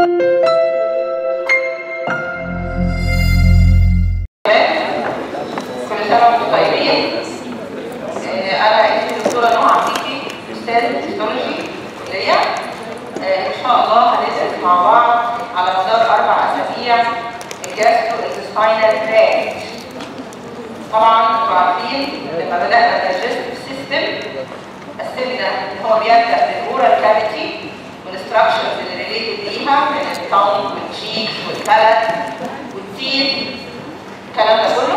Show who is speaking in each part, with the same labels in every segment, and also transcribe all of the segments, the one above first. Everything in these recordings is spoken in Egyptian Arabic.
Speaker 1: كل سنة وانتم طيبين آه، أنا اسمي الدكتورة نوع عفيفي أستاذ هيستولوجي كلية آه، إن شاء الله هندرس مع بعض على مدار أربع أسابيع الجاسترو انتستاينال تراكت طبعا انتوا عارفين لما بدأنا الدايجستيف سيستم قسمنا إن هو بيبدأ بالأورال كافيتي والاستراكشرز اللي ريليتد ليها من التونج والتشيكس والبلد والتيث الكلام ده كله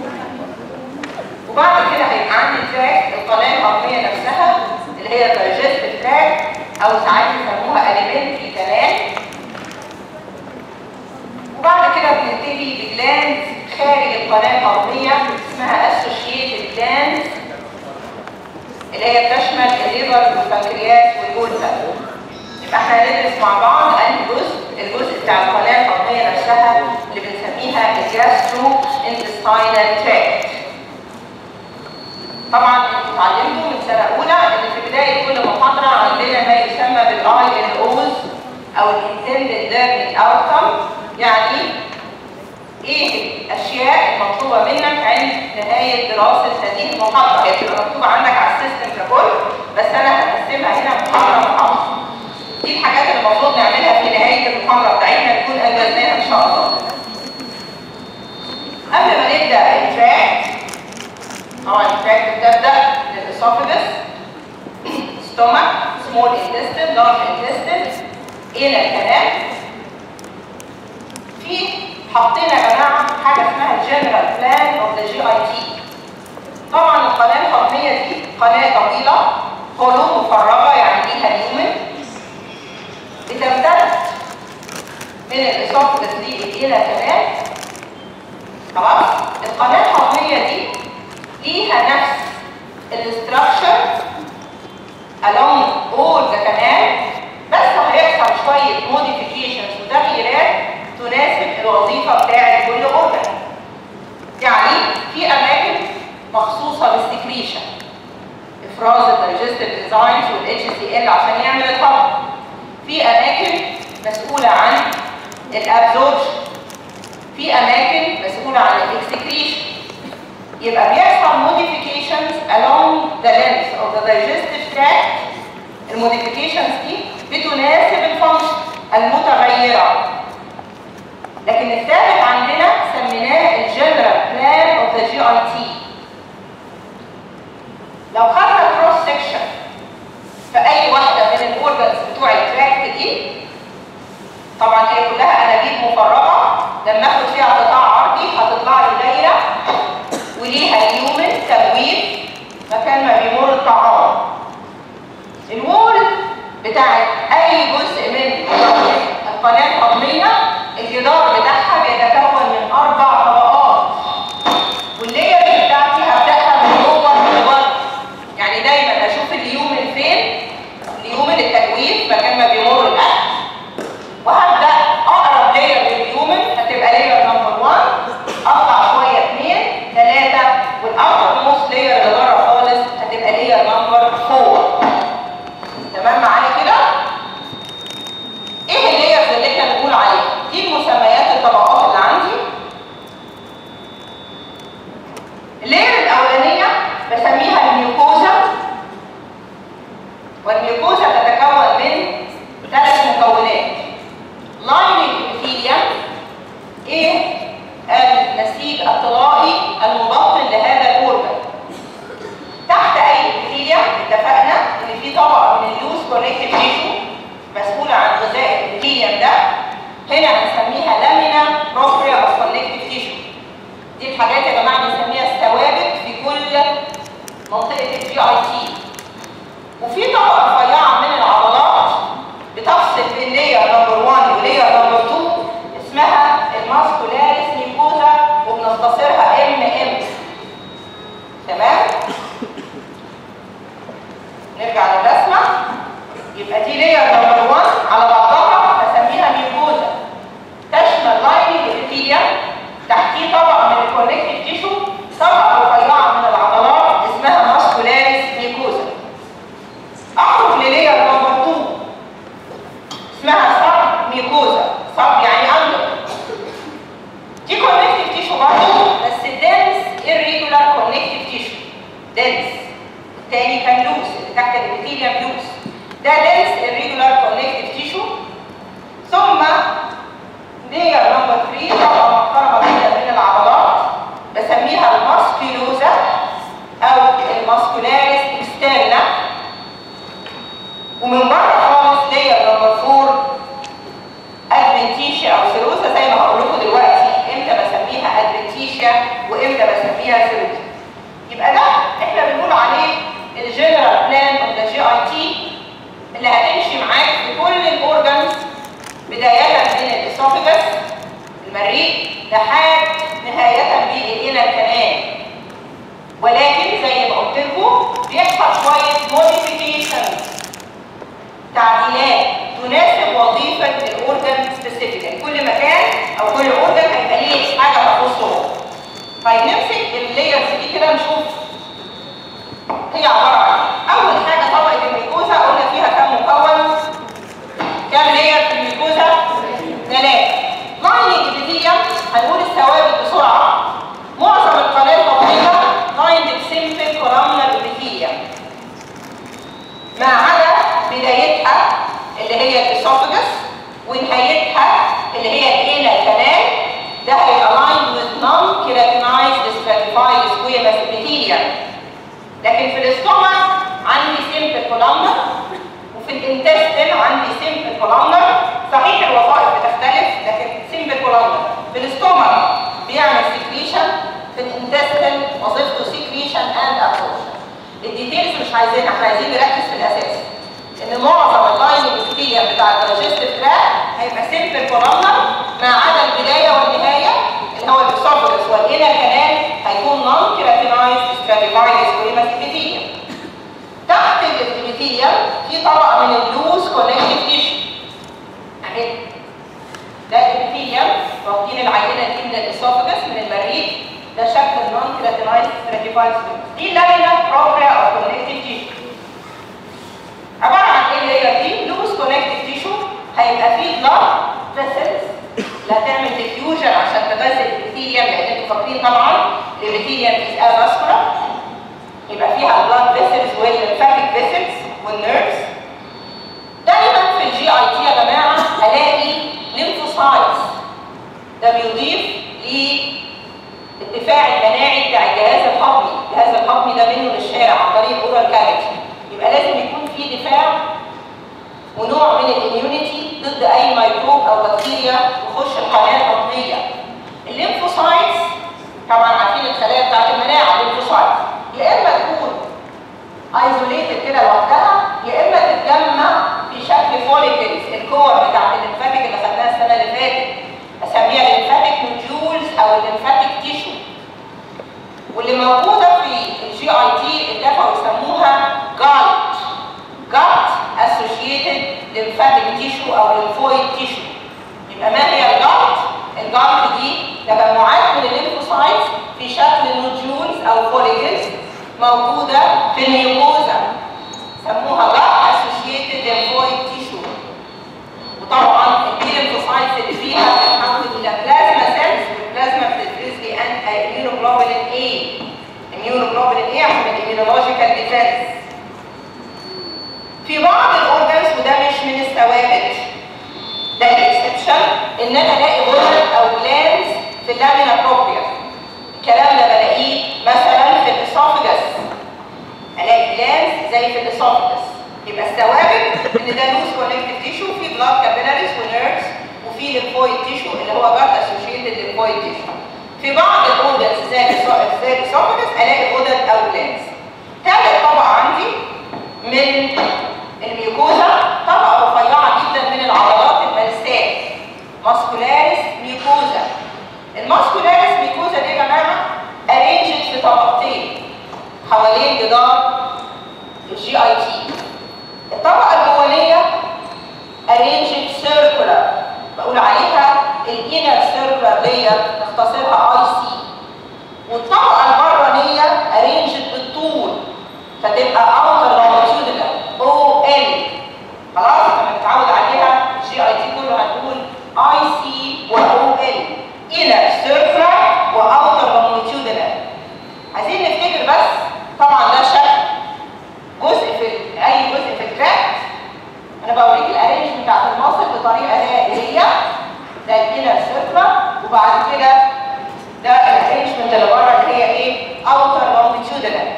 Speaker 1: وبعد كده هيبقى عندي تراك القناه الهضميه نفسها اللي هي digestive تراك او ساعات يسموها alimentary كمان وبعد كده بنبتدي بجلاند خارج القناه الهضميه اسمها associated glands اللي هي بتشمل الليفر والبنكرياس والجلد يبقى احنا هندرس مع بعض انهي جزء الجزء بتاع القناه الهضميه نفسها اللي بنسميها الجاسترو انتستاينال تراكت طبعا انتوا اتعلمتوا من سنه اولى ان في بدايه كل محاضره عندنا ما يسمى بالاي ال اوز او الانتندد ليرنينج اوتكم يعني ايه الاشياء المطلوبه منك عند نهايه دراسه هذه المحاضره هي بتبقى مكتوبه عندك على السيستم ككل بس انا هقسمها هنا محاضره محاضره دي الحاجات اللي المفروض نعملها في نهايه المحاضره بتاعتنا نكون انجزناها ان شاء الله قبل ما نبدا التراك طبعا التراك بتبدا للاسوفيجس ستومك سمول انتستين لارج انتستين الى الكلام في حاطين يا جماعه حاجه اسمها الجنرال بلان اوف ذا جي اي تي طبعا القناه الهضميه دي قناه طويله هولو مفرغه يعني ليها نيومن بتمتد من الاسوفيجس دي الى كمان خلاص القناه الهضميه دي ليها نفس الاستراكشر along all the canal بس هيحصل شويه modifications وتغييرات تناسب الوظيفه بتاعه كل اورجن يعني في اماكن مخصوصه بالسكريشن افراز الدايجستيف انزيمز والاتش سي ال عشان يعمل الهضم في اماكن مسؤوله عن الابزوربشن في اماكن مسؤوله عن الاكسكريشن يبقى بيحصل modifications along the length of the digestive tract الموديفيكيشنز دي بتناسب الفانكشن المتغيره لكن الثابت عندنا سميناه الجنرال بلان اوف ذا جي اي تي لو خدنا كروس سكشن في اي واحده من الاورجنز بتوع التراكت دي طبعا هي كلها انابيب مفرغه لما اخد فيها قطاع عرضي هتطلع لي دايره وليها اليومن تبويب مكان ما بيمر الطعام الوول بتاعت اي جزء من القناه الهضميه الجدار بتاعها بيتكون من اربع طبقات واللير بتاعتي هبداها من جوه لبره يعني دايما اشوف اليومن فين اليومن التجويف مكان ما بيمر الاكل وهبدا اقرب لير لليومن هتبقى لير نمبر 1 اطلع شويه 2 3 والاوتر موست لير اللي بره خالص هتبقى لير نمبر 4 تمام معايا كده ايه اللايرز اللي احنا بنقول عليها دي المسميات الطبقات اللي عندي اللاير الاولانيه بسميها الميوكوزا والميوكوزا تتكون من ثلاث مكونات لايننج ابيثيليوم ايه النسيج الطلائي المبطن لهذا الاورجن تحت اي ابيثيليوم اتفقنا ان في طبقه من اللوز كونكتيف تيشو مسؤوله عن غذاء الابيثيليوم ده هنا هنسميها لامينا بروبريا اوف كونكتيف تيشو دي الحاجات يا جماعه بنسميها الثوابت في كل منطقه الجي اي تي وفي طبقه رفيعه من العضلات بتفصل بين لير نمبر 1 ولير نمبر 2 اسمها الماسكولاريس ميكوزا وبنختصرها ام ام تمام نرجع للرسمه يبقى دي لير نمبر 1 على بعضها هسميها ميكوزا تشمل لايننج ابيثيليوم تحتيه طبقه من الكونكتيف تيشو طبقه رفيعه من العضلات اسمها ماسكولاريس ميكوزا اخرج للير نمبر 2 اسمها سب والميكوزا صب يعني اندر دي كونكتيف تيشو برضه بس الدنس irregular connective tissue دنس التاني كان لوس اللي تحت الابيثيليوم لوس ده دنس irregular connective tissue ثم layer نمبر 3 طبقه محترمه جدا من العضلات بسميها الماسكيلوزا او الماسكولاريس اكسترنا ومن بره خالص layer نمبر 4 ادفنتيشيا او سيروزا زي ما هقول لكم دلوقتي امتى بسميها ادفنتيشيا وامتى بسميها سيروزا يبقى ده احنا بنقول عليه الجنرال بلان اوف ذا جي اي تي اللي هتمشي معاك في كل الاورجنز بدايه من الاسوفيجاس المريء لحد نهايه بالانر كمان ولكن زي ما قلت لكم بيحصل شويه موديفيكيشنز تعديلات تناسب وظيفه الاورجن سبيسيفيكالي كل مكان او كل اورجن هيبقى ليه حاجه تخصه طيب نمسك اللايرز دي كده نشوف هي عباره عن ايه اول حاجه طبقه الميكوزا قلنا فيها كم مكون كم لاير في الميكوزا ثلاثه لايننج ابيثيليوم هنقول الثوابت بسرعه معظم القناه الهضميه لايند سيمبل كولامنر ابيثيليوم ما عدا بدايتها اللي هي الاسوفجس ونهايتها اللي هي الانال كانال ده هيبقى لاين with non keratinized stratified squamous epithelium لكن في الاستومك عندي simple columnar وفي الانتستين عندي simple columnar صحيح الوظائف بتختلف لكن simple columnar في الاستومك بيعمل secretion في الانتستين وظيفته secretion and absorption الديتيلز مش عايزينها احنا عايزين نركز في الاساس ان معظم اللايننج ابيثيليوم بتاع الدايجستيف تراك هيبقى سيمبل كولامنر ما عدا البدايه والنهايه اللي هو الاسوفجس والانر كانال هيكون نون كيراتينايز ستراتيفايد سكويمس ابيثيليوم تحت الابيثيليوم في طبقه من اللوز كونكتيف تيشو اهي ده الابيثيليوم واخدين العينه دي من الاسوفجس من المريء ده شكل النون كيراتينايز ستراتيفايد سكويمس دي لامينا بروبريا اوف كونكتيف تيشو عباره عن ايه اللاير دي؟ لوز كونكتيف تيشو هيبقى فيه بلاد فيسلز لا تعمل ديفيوجن عشان تغذي الابيثيليوم لان انتوا فاكرين طبعا الابيثيليوم از افاسكولار يبقى فيها البلاد فيسلز والليمفاتيك فيسلز والنيرفز دايما في الجي اي تي يا جماعه الاقي ليمفوسايتس ده بيضيف للدفاع المناعي بتاع الجهاز الهضمي، الجهاز الهضمي ده منه للشارع عن طريق اورال كافيتي يبقى لازم يكون في دفاع ونوع من الاميونيتي ضد اي ميكروب او بكتيريا تخش القناه الهضميه. الليمفوسايتس طبعا عارفين الخلايا بتاعت المناعه الليمفوسايتس يا اما تكون ايزوليتد كده لوحدها يا اما تتجمع في شكل فوليكلز الكور بتاعت الليمفاتيك اللي خدناها السنه اللي فاتت اسميها الليمفاتيك نوديولز او الليمفاتيك تيشو واللي موجوده في الجي اي تي اتفقوا يسموها جالت جالت اسوشيتد ليمفاتيك تيشو او ليمفويد تيشو يبقى ما هي الجالت؟ الجالت دي تجمعات من الليمفوسايتس في شكل نوديولز او فوليكلز موجوده في الميوكوزا سموها جالت اسوشيتد ليمفويد تيشو وطبعا الليمفوسايتس اللي فيها بتتحول الى بلازما سيلز والبلازما بتفرز لي ان اميونوجلوبولين اي اميونوجلوبولين ايه عشان الاميونولوجيكال ديفنس في بعض الاورجنز وده مش من الثوابت ده الاكسبشن ان انا الاقي غدد او جلانز في اللامينا بروبريا الكلام ده بلاقيه مثلا في الاسوفجس الاقي جلانز زي في الاسوفجس يبقى الثوابت ان ده لوز كونكتيف تيشو في بلاد كابيلاريز ونيرفز وفي ليمفويد تيشو اللي هو جارد اسوشيتد ليمفويد تيشو في بعض الاورجنز زي زي الاسوفجس الاقي غدد او جلانز ثالث طبقه عندي من الميوكوزا طبقه رفيعه جدا من العضلات الملساء ماسكولاريس ميوكوزا الماسكولاريس ميوكوزا دي يا جماعه ارينجد في طبقتين حوالين جدار الجي اي تي الطبقه الاولانيه ارينجد سيركولار بقول عليها الانر سيركولار لاير نختصرها اي سي والطبقه البرانيه ارينجد بالطول فتبقى اوتر لونجيتودينال او ال خلاص لما نتعود عليها الجي اي تي كله هنقول بتاعت المصل بطريقه دائريه ده الانر سيركلر وبعد كده ده الارينجمنت اللي بره اللي هي ايه؟ اوتر لونجيتيودنال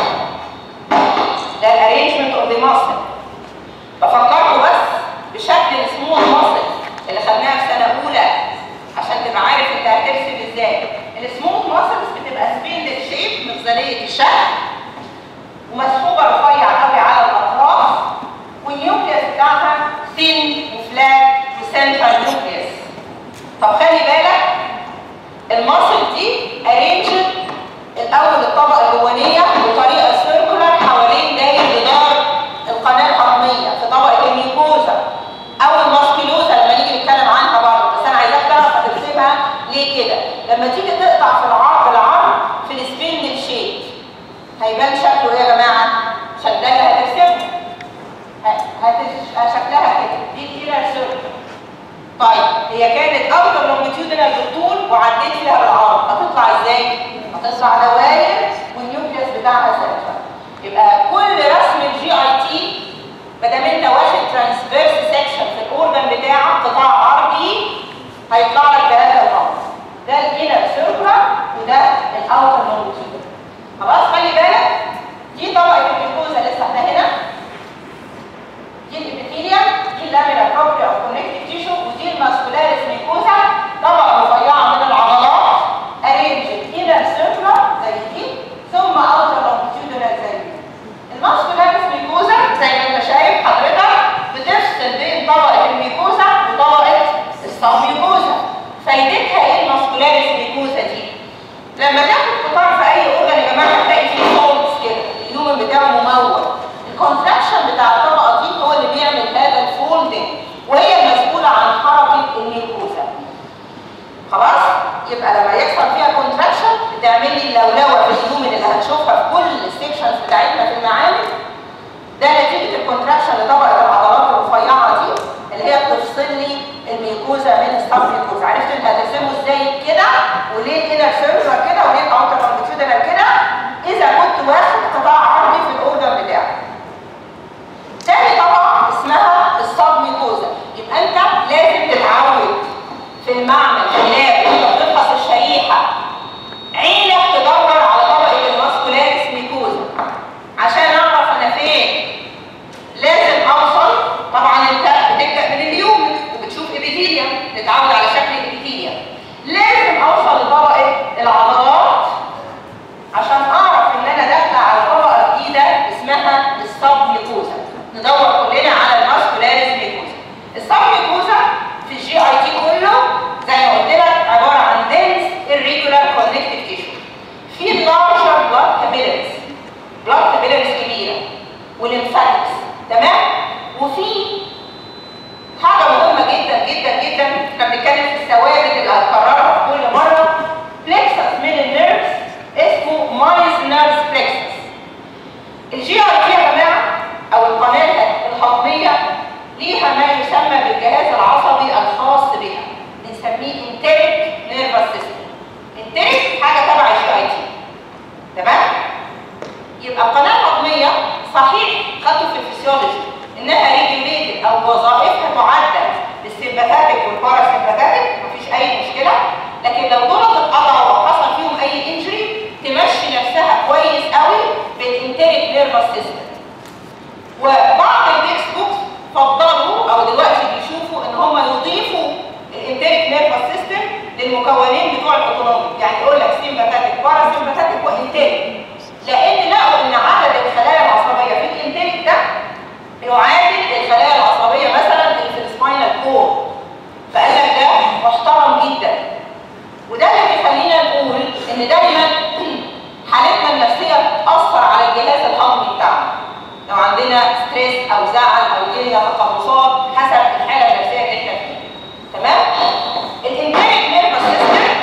Speaker 1: ده الارينجمنت اوف ذا ماسل بفكركم بس بشكل السموث ماسل اللي خدناها في سنه اولى عشان تبقى عارف انت هترسم ازاي السموث ماسلز بتبقى سبيندل شيب مغزليه الشكل ومسحوبه رفيع قوي على الاطراف والنيوكليس بتاعها ثين وفلات وسنترال نيوكليس طب خلي بالك الماسل دي ارينجد الاول الطبقه الجوانيه بطريقه سيركولار حوالين داير جدار القناه الهضميه في طبقه الميوكوزا او الماسكيلوزا لما نيجي نتكلم عنها برضه بس انا عايزاك تعرف هترسمها ليه كده لما تيجي تقطع في العرض بالعرض في السبيندل شيب هيبان شكله ايه يا جماعه عشان ده اللي هترسمه هتبقى شكلها كده دي الانر سيركل طيب هي كانت اوتر لونجيتيودنال بالطول وعديت فيها بالعرض هتطلع ازاي؟ هتطلع دواير والنيوكليس بتاعها سنترال يبقى كل رسم الجي اي تي ما دام انت واخد ترانسفيرس سيكشن في الاورجن بتاعك قطاع عرضي هيطلع لك بهذا الامر ده الانر سيركلر وده الاوتر لونجيتيودنال خلاص خلي بالك دي طبقه الجلوكوزا لسه احنا هنا دي الابيثيليا دي اللامينا بروبريا اوف كونكتيف تيشو ودي الماسكولاريس ميكوزا طبقه رفيعه من العضلات ارينجد انر سيركلر زي دي ثم اوتر لونجيتيودنال زي دي الماسكولاريس ميكوزا زي ما انت شايف حضرتك بتفصل بين طبقه الميكوزا وطبقه السبميكوزا فايدتها ايه الماسكولاريس ميكوزا دي؟ لما تاخد قطاع في اي اورجن يا جماعه هتلاقي فيه فولدز كده اليومن بتاعه ممول الكونتراكشن بتاع الطبقه دي هو اللي بيعمل هذا الفولدنج وهي المسؤوله عن حركه الميوكوزا خلاص يبقى لما يحصل فيها كونتراكشن بتعمل لي اللولوه في اليومن اللي هنشوفها في كل السكشنز بتاعتنا في المعامل ده نتيجه الكونتراكشن لطبقه العضلات الرفيعه دي اللي هي بتفصل لي الميوكوزا من السب ميوكوزا عرفت انت هترسمه ازاي كده وليه الانر سيركلر كده وليه الاوتر لونجيتيودنال كده اذا كنت واخد قطاع عرضي في الاورجن بتاعك تاني طبقه اسمها السب ميوكوزا يبقى انت لازم تتعود في المعمل في اللاب وانت بتفحص الشريحه عينك تدور على طبقه الماسكولاريس ميكوزا عشان اعرف انا فين لازم اوصل طبعا انت بتبدا من اليوم وبتشوف ابيثيليوم تتعود على شكل ابيثيليوم لازم اوصل لطبقه العضلات عشان اعرف ان انا داخله على طبقه جديده اسمها السب ميكوزا ندور كلنا على الماسكولاريس ميكوزا السب ميكوزا في الجي اي تي كله زي ما قلت لك عباره عن dense irregular connective tissue في larger blood capillaries blood capillaries كبيره والليمفاتكس تمام وفي حاجه مهمه جدا جدا جدا احنا بنتكلم في الثوابت اللي هتكررها في كل مره plexus من النيرفز اسمه مايز نيرفز plexus الجي اي تي يا جماعه او القناه الهضميه ليها ما يسمى بالجهاز العصبي الخاص بها بنسميه انتريك نيرفس سيستم انتريك حاجه تبع الجي اي تي تمام يبقى القناه الهضميه صحيح خدوا في الفسيولوجي انها ريجوليتد او وظائفها تعدل بالسمباثاتيك والباراسمباثاتيك مفيش اي مشكله لكن لو دول اتقطعوا او حصل فيهم اي انجري تمشي نفسها كويس قوي بالانتريك نيرفس سيستم وبعض التكست بوكس فضلوا او دلوقتي بيشوفوا ان هم يضيفوا الانتريك نيرفس سيستم للمكونين بتوع الاوتونومي يعني يقول لك سيمباثاتيك باراسمباثاتيك وانتريك لان لقوا ان عدد الخلايا العصبيه في الانتريك ده يعادل الخلايا العصبيه مثلا اللي في السباينال كور فقال لك ده محترم جدا وده اللي بيخلينا نقول ان دايما حالتنا النفسيه بتاثر على الجهاز الهضمي بتاعنا لو عندنا ستريس او زعل او جينا تقلصات حسب الحاله النفسيه اللي احنا فيها تمام الانتريك نيرفس سيستم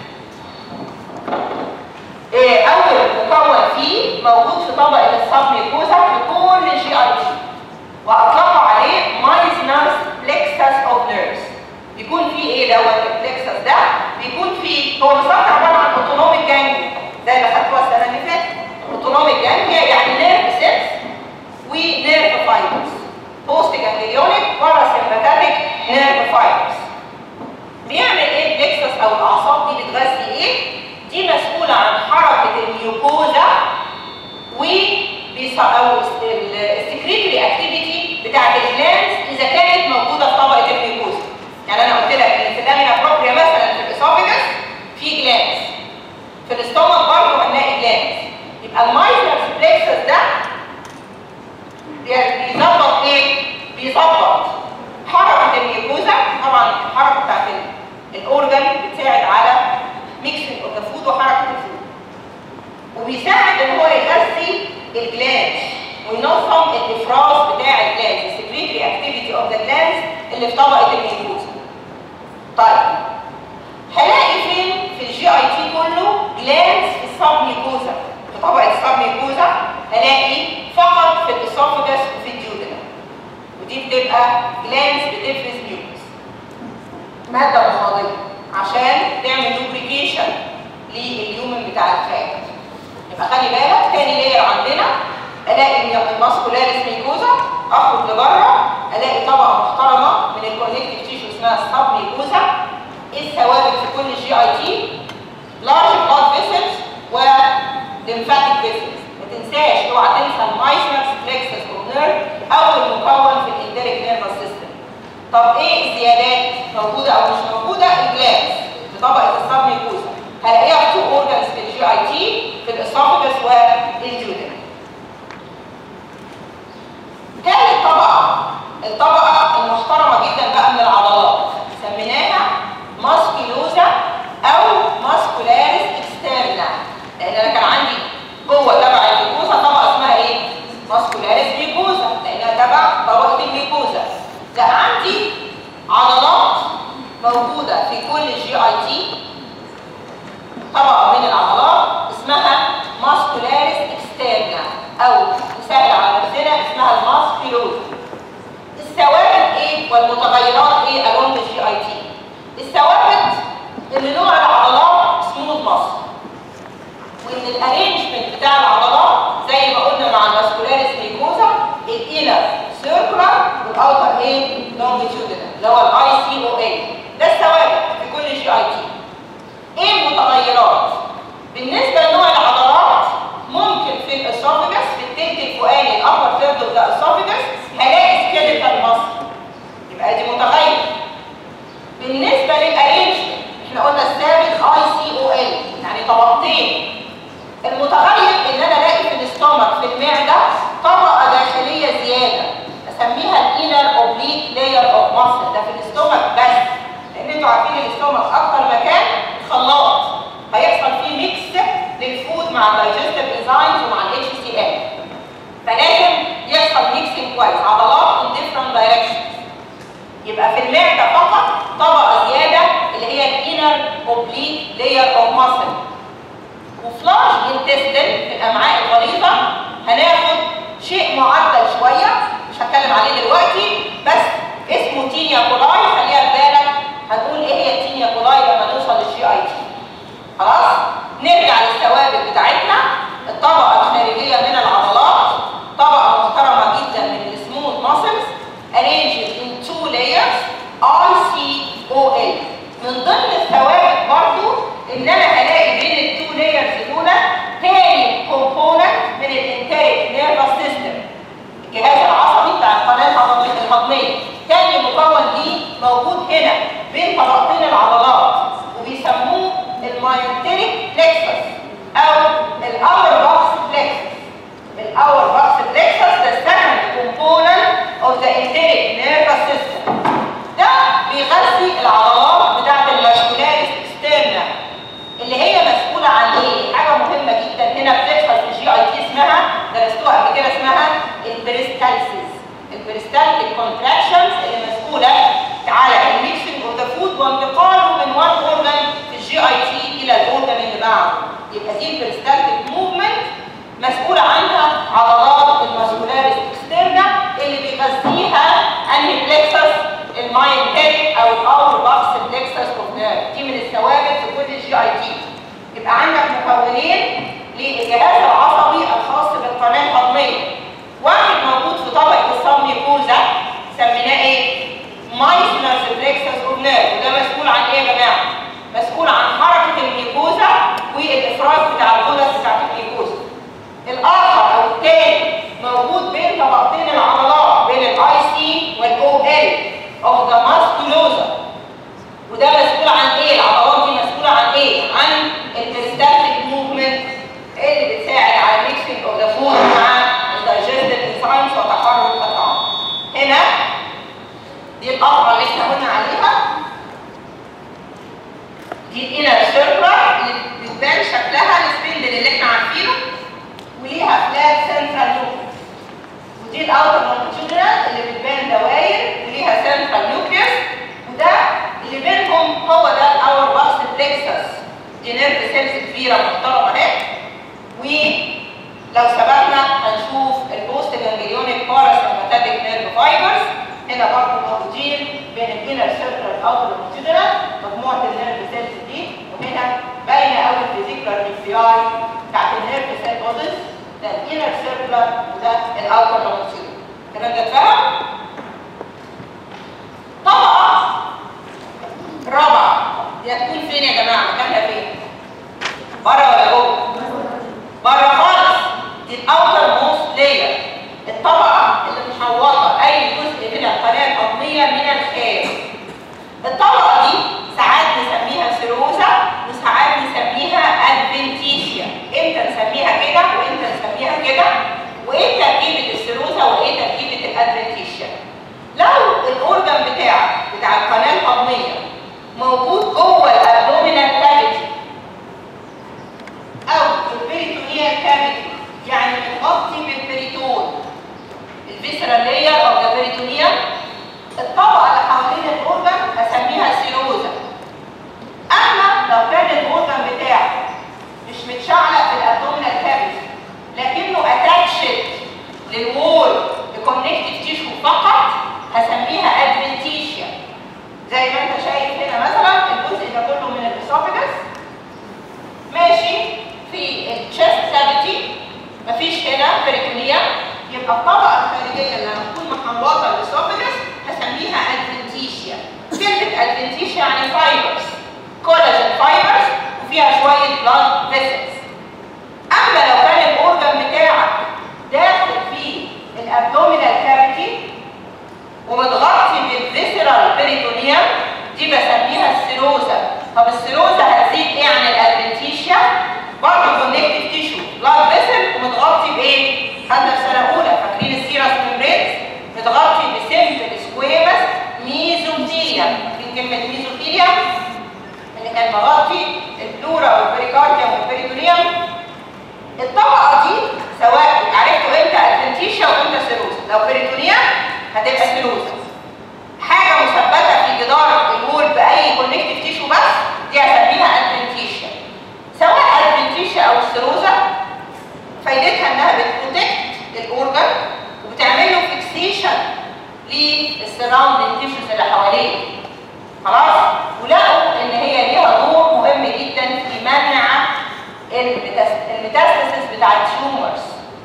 Speaker 1: إيه اول مكون فيه موجود في طبقه السب ميكوزا في كل الجي اي تي واطلقوا عليه مايزنرز بلكسس اوف نيرفز بيكون فيه ايه دوت البلكسس ده بيكون فيه هو بالظبط عباره عن اوتونوميك جانجليا زي ما خدتوها السنه اللي فاتت اوتونوميك جانجليا يعني نيرف سيلز ونيرف فايبرز بوست جانجليونيك باراسمباتيك وبيساعد ان هو يغذي الجلاندز وينظم الافراز بتاع الجلاندز السكريتري اكتيفيتي اوف ذا جلاندز اللي في طبقه الميكوزا طيب هلاقي فين في الجي اي تي كله جلاندز في السب ميكوزا في طبقه السب ميكوزا هلاقي فقط في الاسوفجس وفي الديودنا ودي بتبقى جلاندز بتفرز ميوكس ماده مصادمه عشان تعمل لوبريكيشن لليومن بتاع التراك يبقى خلي بالك تاني لاير عندنا الاقي الماسكولاريس ميكوزا اخرج لبره الاقي طبقه محترمه من الكونكتيف تيشو اسمها السب ميكوزا ايه الثوابت في كل جي اي تي لارج بلاد فيسلز وليمفاتيك فيسلز ما تنساش اوعى تنسى المايسنرز بلكسس اوف نيرف اول مكون في الاندريك نيرفس سيستم طب ايه الزيادات موجوده او مش موجوده الجلاس في طبقه السب ميكوزا هلاقيها في تو اورجانز في الجي اي تي في الاسوفجس والجيودين ثالث طبقه الطبقه المحترمه جدا بقى من العضلات سميناها ماسكيلوزا او ماسكولاريس اكسترنا لان انا كان عندي جوه تبع الميكوزا طبقه اسمها ايه ماسكولاريس ميكوزا لانها تبع طبقه الميكوزا لا عندي عضلات موجوده في كل جي اي تي طبقه من العضلات اسمها ماسكولاريس اكسترنا او مسهل على نفسنا اسمها الماسكيلوزا الثوابت ايه والمتغيرات ايه along الجي اي تي الثوابت ان نوع العضلات سموث ماسل وان الارينجمنت بتاع العضلات زي ما قلنا مع الماسكولاريس ميكوزا الانر سيركولار والاوتر ايه لونجيتيودنال اللي هو الاي سي او اي ده الثوابت في كل جي اي تي ايه المتغيرات بالنسبه لنوع العضلات ممكن في الاسوفجس في التلت الفوقاني الابر ثيرد اوف ذا اسوفجس هلاقي سكيليتال ماسل يبقى دي متغير بالنسبه للارينجمنت احنا قلنا الثابت اي سي او ال يعني طبقتين المتغير ان انا الاقي في الاستومك في المعده طبقه داخليه زياده اسميها الانر اوبليك لاير اوف ماسل ده في الاستومك بس لان انتوا عارفين الاستومك اكتر مكان خلاط هيحصل فيه ميكس للفود مع الدايجستيف انزيمز ومع الاتش سي ال فلازم يحصل ميكسنج كويس عضلات in different directions يبقى في المعده فقط طبقه زياده اللي هي الانر اوبليك لاير اوف ماسل وفلاش انتستين في الامعاء الغليظه هناخد شيء معدل شويه مش هتكلم عليه دلوقتي بس اسمه تينيا كولاي خليها في بالك هنقول ايه هي التينيا كولاي لما نوصل للجي اي تي خلاص نرجع للثوابت بتاعتنا الطبقه الخارجيه من العضلات طبقه محترمه جدا من السموث ماسلز arranged in two layers RCOL من ضمن الثوابت برضو ان انا هلاقي بين التو لايرز دول تاني كومبوننت من الانتريك نيرفس سيستم الجهاز العصبي بتاع القناه الهضميه الهضميه تاني مكون ليه موجود هنا بين طبقتين العضلات وبيسموه الماينتريك بلكسس او الاور بوكس بلكسس الاور بوكس بلكسس ده السكند كومبوننت اوف ذا انتريك نيرفس سيستم ده بيغذي العضلات بتاعت الماسكولاريس اكسترنا اللي هي مسؤوله عن ايه؟ حاجه مهمه جدا هنا بتحصل في الجي اي تي اسمها درستوها قبل كده اسمها البريستالسيس البريستالتيك كونتراكشنز اللي مسؤوله على الميكسنج اوف ذا فود وانتقاله من وان اورجان في الجي اي تي الى الاورجان اللي بعده يبقى دي البريستالتيك موفمنت مسؤوله عنها عضلات الماسكولاريس اكسترنا اللي بيغذيها انهي بلكسس الماينتريك او الاور باكس بلكسس اوف نيرف دي من الثوابت في كل الجي اي تي يبقى عندك مكونين للجهاز العصبي الخاص بالقناه الهضميه واحد موجود في طبقه السبميكوزا سميناه ايه؟ مايسنرز بلكسس اوف نيرف وده مسؤول عن ايه يا جماعه؟ مسؤول عن حركه الميكوزا والافراز بتاع الغدد بتاعت الميكوزا الاخر او الثاني موجود بين طبقتين العضلات بين الاي سي والاو ال اوف ذا ماسكولوزا وده مسؤول عن ايه العضلات دي مسؤوله عن ايه عن البريستاتيك موفمنت اللي بتساعد على الميكسنج اوف ذا فود مع الدايجستيف انزيمز وتحرك الطعام هنا دي القطعه اللي احنا قلنا عليها دي الانر سيركلر اللي بتبان شكلها السبندل اللي احنا عارفينه والاوتر لونجيتودينال مجموعه النيرف سيلز دي وهنا باينه قوي الفيزيكولار نيوكلياي بتاعت النيرف سيل بودز ده الانر سيركلر وده الاوتر لونجيتودينال الكلام ده اتفهم؟ طبقه رابعه دي هتكون فين يا جماعه؟ مكانها فين؟ بره ولا جوه؟ بره خالص دي الاوتر موست لاير الطبقه اللي محوطه اي جزء من القناه الهضميه من الخارج الطبقه دي ساعات نسميها سيروزا وساعات نسميها ادفنتيشيا امتى نسميها كده وامتى نسميها كده وايه تركيبه السيروزا وايه تركيبه الادفنتيشيا لو الاورجن بتاعك بتاع القناه الهضميه موجود جوه الابدومينال كافيتي او البريتونيال كافيتي يعني متغطي بالبريتون الفيسرال لاير او ذا بريتونيال الطبقه اللي حوالين الاورجن هسميها سيروزا اما لو كان الاورجن بتاعك مش متشعلق في الابدومينال كافيتي لكنه اتاتشد للوول لكونكتيف تيشو فقط هسميها ادفنتيشيا زي ما انت شايف هنا مثلا الجزء ده كله من الاسوفيجس ماشي في الشيست كافيتي مفيش هنا بريتونيا يبقى الطبقه الخارجيه اللي هتكون محوطه الاسوفيجس هسميها ادفنتيشيا كلمه ادفنتيشيا يعني فايبرز كولاجين فايبرز وفيها شويه بلاد فيسلز اما لو كان الاورجن بتاعك داخل في الابدومينال كافيتي ومتغطي بالفيسرال بريتونيوم دي بسميها السيروزا طب السيروزا هتزيد ايه عن الادفنتيشيا برضه كونكتيف تيشو بلاد فيسل ومتغطي بايه خدنا في سنه اولى فاكرين السيرس ميمبرينز متغطي بسيمبل سكويمس ميزوثيليوم فاكرين كلمه ميزوثيليوم اللي كان مغطي البلورا والبريكارديوم والبريتونيوم الطبقه دي سواء عرفتوا امتى ادفنتيشيا وامتى سيروزا لو بريتونيوم هتبقى سيروزا حاجه مثبته في جدار الوول باي كونكتيف تيشو بس دي هسميها ادفنتيشيا سواء ادفنتيشيا او السيروزا فايدتها انها بتبروتكت الاورجن وبتعمل له فيكسيشن للسراوندنج تيشوز اللي حواليه خلاص ولقوا ان هي ليها دور مهم جدا في منع الميتاستاسيس بتاع التيومرز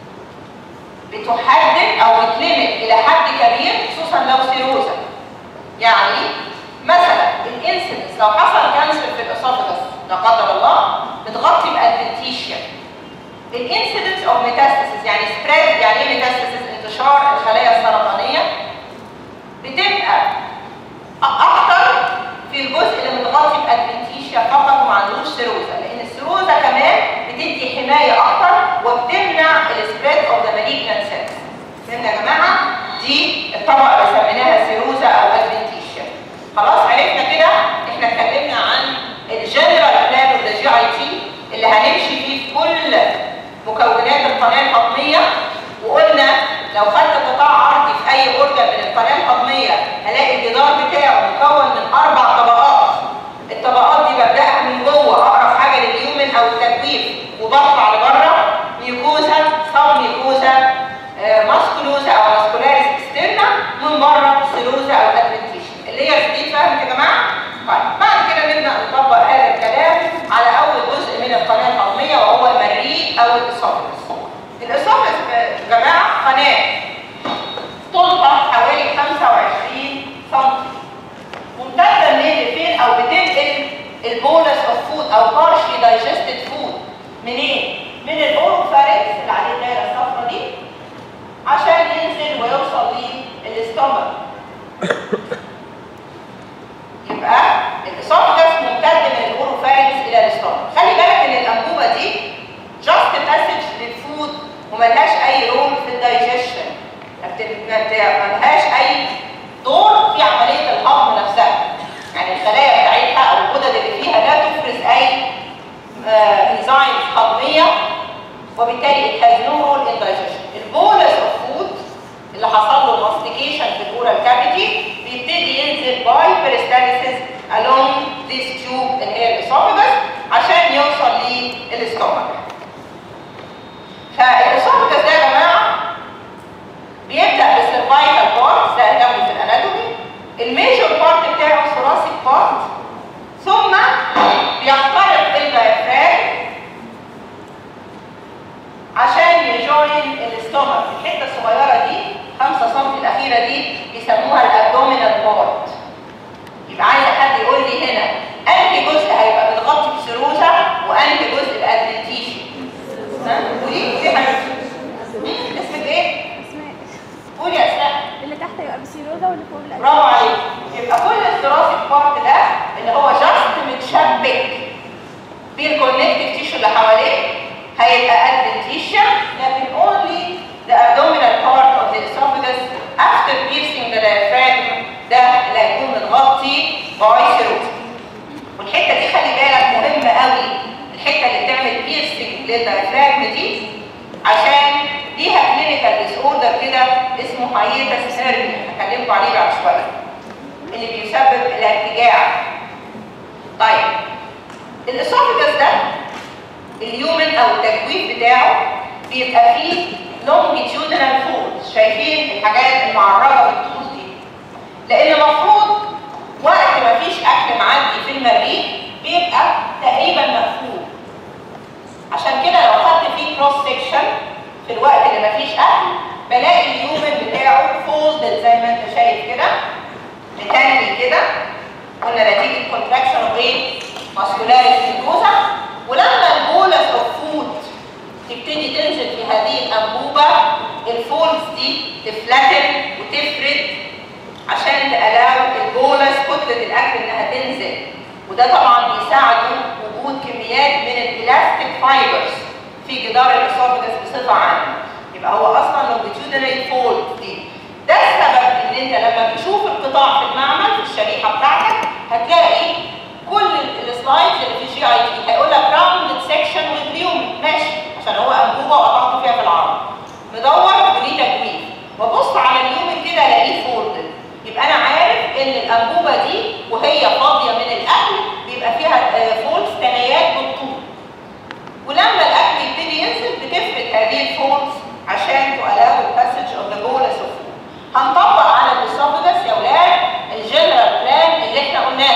Speaker 1: بتحدد او بتلمت الى حد كبير خصوصا لو سيروزا يعني مثلا الانسيدنس لو حصل كانسر في الاسوفجس لا قدر الله بتغطي بادفنتيشيا الانسيدنس اوف ميتاستاسيس يعني سبريد يعني ايه ميتاستاسيس انتشار الخلايا السرطانيه بتبقى اكتر في الجزء اللي متغطي بادفنتيشيا فقط وما عندوش سيروزا لان السيروزا كمان بتدي حمايه اكتر وبتمنع السبريد اوف ذا مالجنت سيلز فهمنا يا جماعه دي الطبقه اللي سميناها سيروزا او ادفنتيشيا خلاص عرفنا كده احنا اتكلمنا عن الجنرال بلان اوف ذا جي اي تي اللي هنمشي فيه في كل مكونات القناه الهضميه وقلنا لو خدت قطاع عرضي في اي اورجن من القناه الهضميه هلاقي الجدار بتاعه مكون من اربع طبقات الطبقات دي ببداها من جوه اقرب حاجه لليومن او التجويف وبطلع لبره ميوكوزا سب ميوكوزا آه ماسكولوزا او ماسكولاريس اكسترنا من بره سيروزا او ادفنتيشن اللي هي دي فهمت يا جماعه؟ طيب بعد كده نبدا نطبق هذا الكلام على اول جزء من القناه الهضميه وهو المريء او الاسوفجس الاسوفجس يا جماعه قناه طولها حوالي 25 سم ممتده منين لفين او بتنقل البولس اوف فود او بارشلي دايجستد فود منين؟ من الاوروفارينكس اللي عليه الدايره الصفراء دي عشان ينزل ويوصل للاستومك يبقى الاسوفجس ممتد من الاوروفارينكس الى الاستومك خلي بالك ان الانبوبه دي جاست باسج للفود وملهاش اي رول في الدايجيشن ملهاش اي دور في عمليه الهضم نفسها يعني الخلايا بتاعتها او الغدد اللي فيها لا تفرز اي انزيمز هضميه وبالتالي it has no role in digestion البولس اوف فود اللي حصل له ماستيكيشن في الاورال كافيتي بيبتدي ينزل باي peristalsis along this tube اللي هي الاسوفجس عشان يوصل للاستومك فالاسوفجس ده يا جماعه بيبدا بالسيرفايكال بارت ده هتاخده في الاناتومي الميجور بارت بتاعه ثوراسيك يبقى عايزه حد يقول لي هنا انهي جزء هيبقى متغطي بسيروزا وانهي جزء بادفنتيشن ها قولي قولي حبيبتي مم، اسمك ايه؟
Speaker 2: اسماء
Speaker 1: قولي يا اسماء
Speaker 2: اللي تحت يبقى بسيروزا واللي فوق بالأدب
Speaker 1: برافو عليك يبقى كل الثراسي بارت ده اللي هو جاست متشبك بالكونكتيف تيشو اللي حواليه هيبقى ادفنتيشن لكن only the abdominal part of the esophagus after piercing the diaphragm ده اللي هيكون متغطي بايسيروز والحته دي خلي بالك مهمه قوي الحته اللي بتعمل بيرسنج للدايفراجم دي عشان ليها كلينيكال ديس اوردر كده اسمه هايتس هيرنيا هكلمكم عليه بعد شويه اللي بيسبب الارتجاع طيب الاسوفجس ده اليومن او التجويف بتاعه بيبقى فيه longitudinal folds شايفين الحاجات المعرضه بالطول دي لان المفروض وقت ما فيش اكل معدي في المريء بيبقى تقريبا مقفول عشان كده لو خدت فيه كروس سيكشن في الوقت اللي ما فيش اكل بلاقي اليومن بتاعه فولدد زي ما انت شايف كده متني كده قلنا نتيجه كونتراكشن اوف ايه؟ ماسكولاريس ميكوزا ولما البولس اوف فود تبتدي تنزل في هذه الانبوبه الفولز دي تفلتن وتفرد عشان تألاو البولس كتلة الأكل إنها تنزل وده طبعا بيساعده وجود كميات من الإلاستيك فايبرز في جدار الإسوفجس بصفة عامة يبقى هو أصلا longitudinal fold دي ده السبب إن أنت لما بتشوف القطاع في المعمل في الشريحة بتاعتك هتلاقي كل السلايدز اللي في الجي اي تي هيقول لك راوند سيكشن وذ ماشي عشان هو انبوبه وقطعت فيها في العرض مدور وليه تجويف وابص على اليومن كده الاقيه فولدد يبقى انا عارف ان الانبوبه دي وهي فاضيه من الاكل بيبقى فيها فولز ثنايات بالطول ولما الاكل يبتدي ينزل بتفرد هذه الفولز عشان تؤلاو الباسج اوف ذا بولس اوف هنطبق على الاسوفجس يا ولاد الجنرال بلان اللي احنا قلناه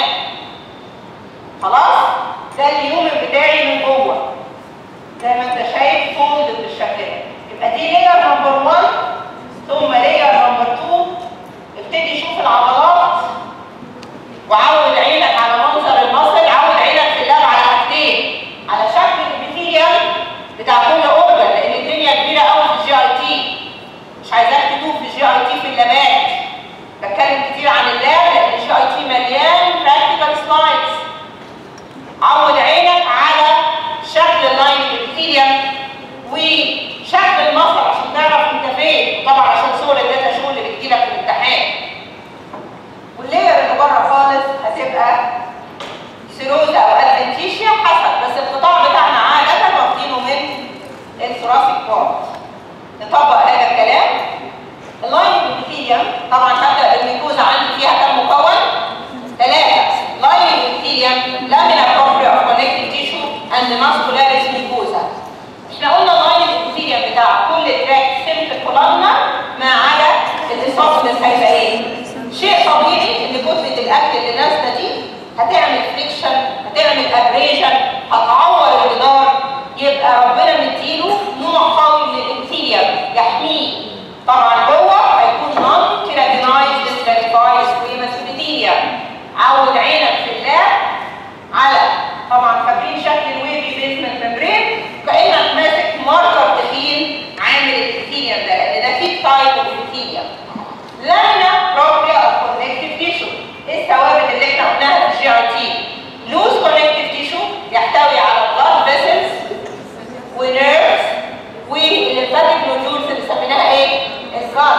Speaker 1: خلاص ده اليومن بتاعي من جوه زي ما انت شايف فولد بالشكل ده يبقى دي لير نمبر 1 ثم لير نمبر 2 ابتدي شوف العضلات وعود عينك على منظر المصل عود عينك في اللاب على حاجتين على شكل الابيثيليوم بتاع كل اورجن لان الدنيا كبيره قوي في الجي اي تي مش عايزاك تتوه في الجي اي تي في اللابات بتكلم كتير عن اللاب لان الجي اي تي مليان براكتيكال سلايدز عود عينك على شكل اللاين الابيثيليوم وشكل المصل عشان تعرف انت فين طبعا عشان صور الداتا شو اللي بتجيلك في الامتحان واللير اللي بره خالص هتبقى سيروزا او ادفنتيشيا حسب بس القطاع بتاعنا عاده واخدينه من الثراسيك بارت نطبق هذا الكلام اللاين ابيثيليوم طبعا هبدا بالميكوزا عندي فيها كم مكون؟ ثلاثه لاين ابيثيليوم لامينا بروبريا اوف كونكتيف تيشو اند ماسكولاريس ميكوزا احنا قلنا اللاين ابيثيليوم بتاع كل تراك سيمت كولامنا ما عدا الاسوفجس هيبقى ايه؟ شيء طبيعي ان كتله الاكل اللي نازله دي هتعمل فريكشن هتعمل ابريشن هتعور الجدار يبقى ربنا مديله نوع قوي من الابيثيليوم يحميه طبعا جوه هيكون نون كيراتينايز ستراتيفايز سكويمس ابيثيليوم عود عينك في اللاب على طبعا فاكرين شكل الويفي بيزمنت ممبرين كانك ماسك ماركر تخين عامل الابيثيليوم ده لان ده فيه تايب اوف ابيثيليوم لامينا بروبريا اوف كونكتيف تيشو ايه الثوابت اللي احنا قلناها في الجي اي تي لوز كونكتيف تيشو يحتوي على بلاد فيسلز ونيرفز والليمفاتيك نودولز اللي سميناها ايه؟ الجاد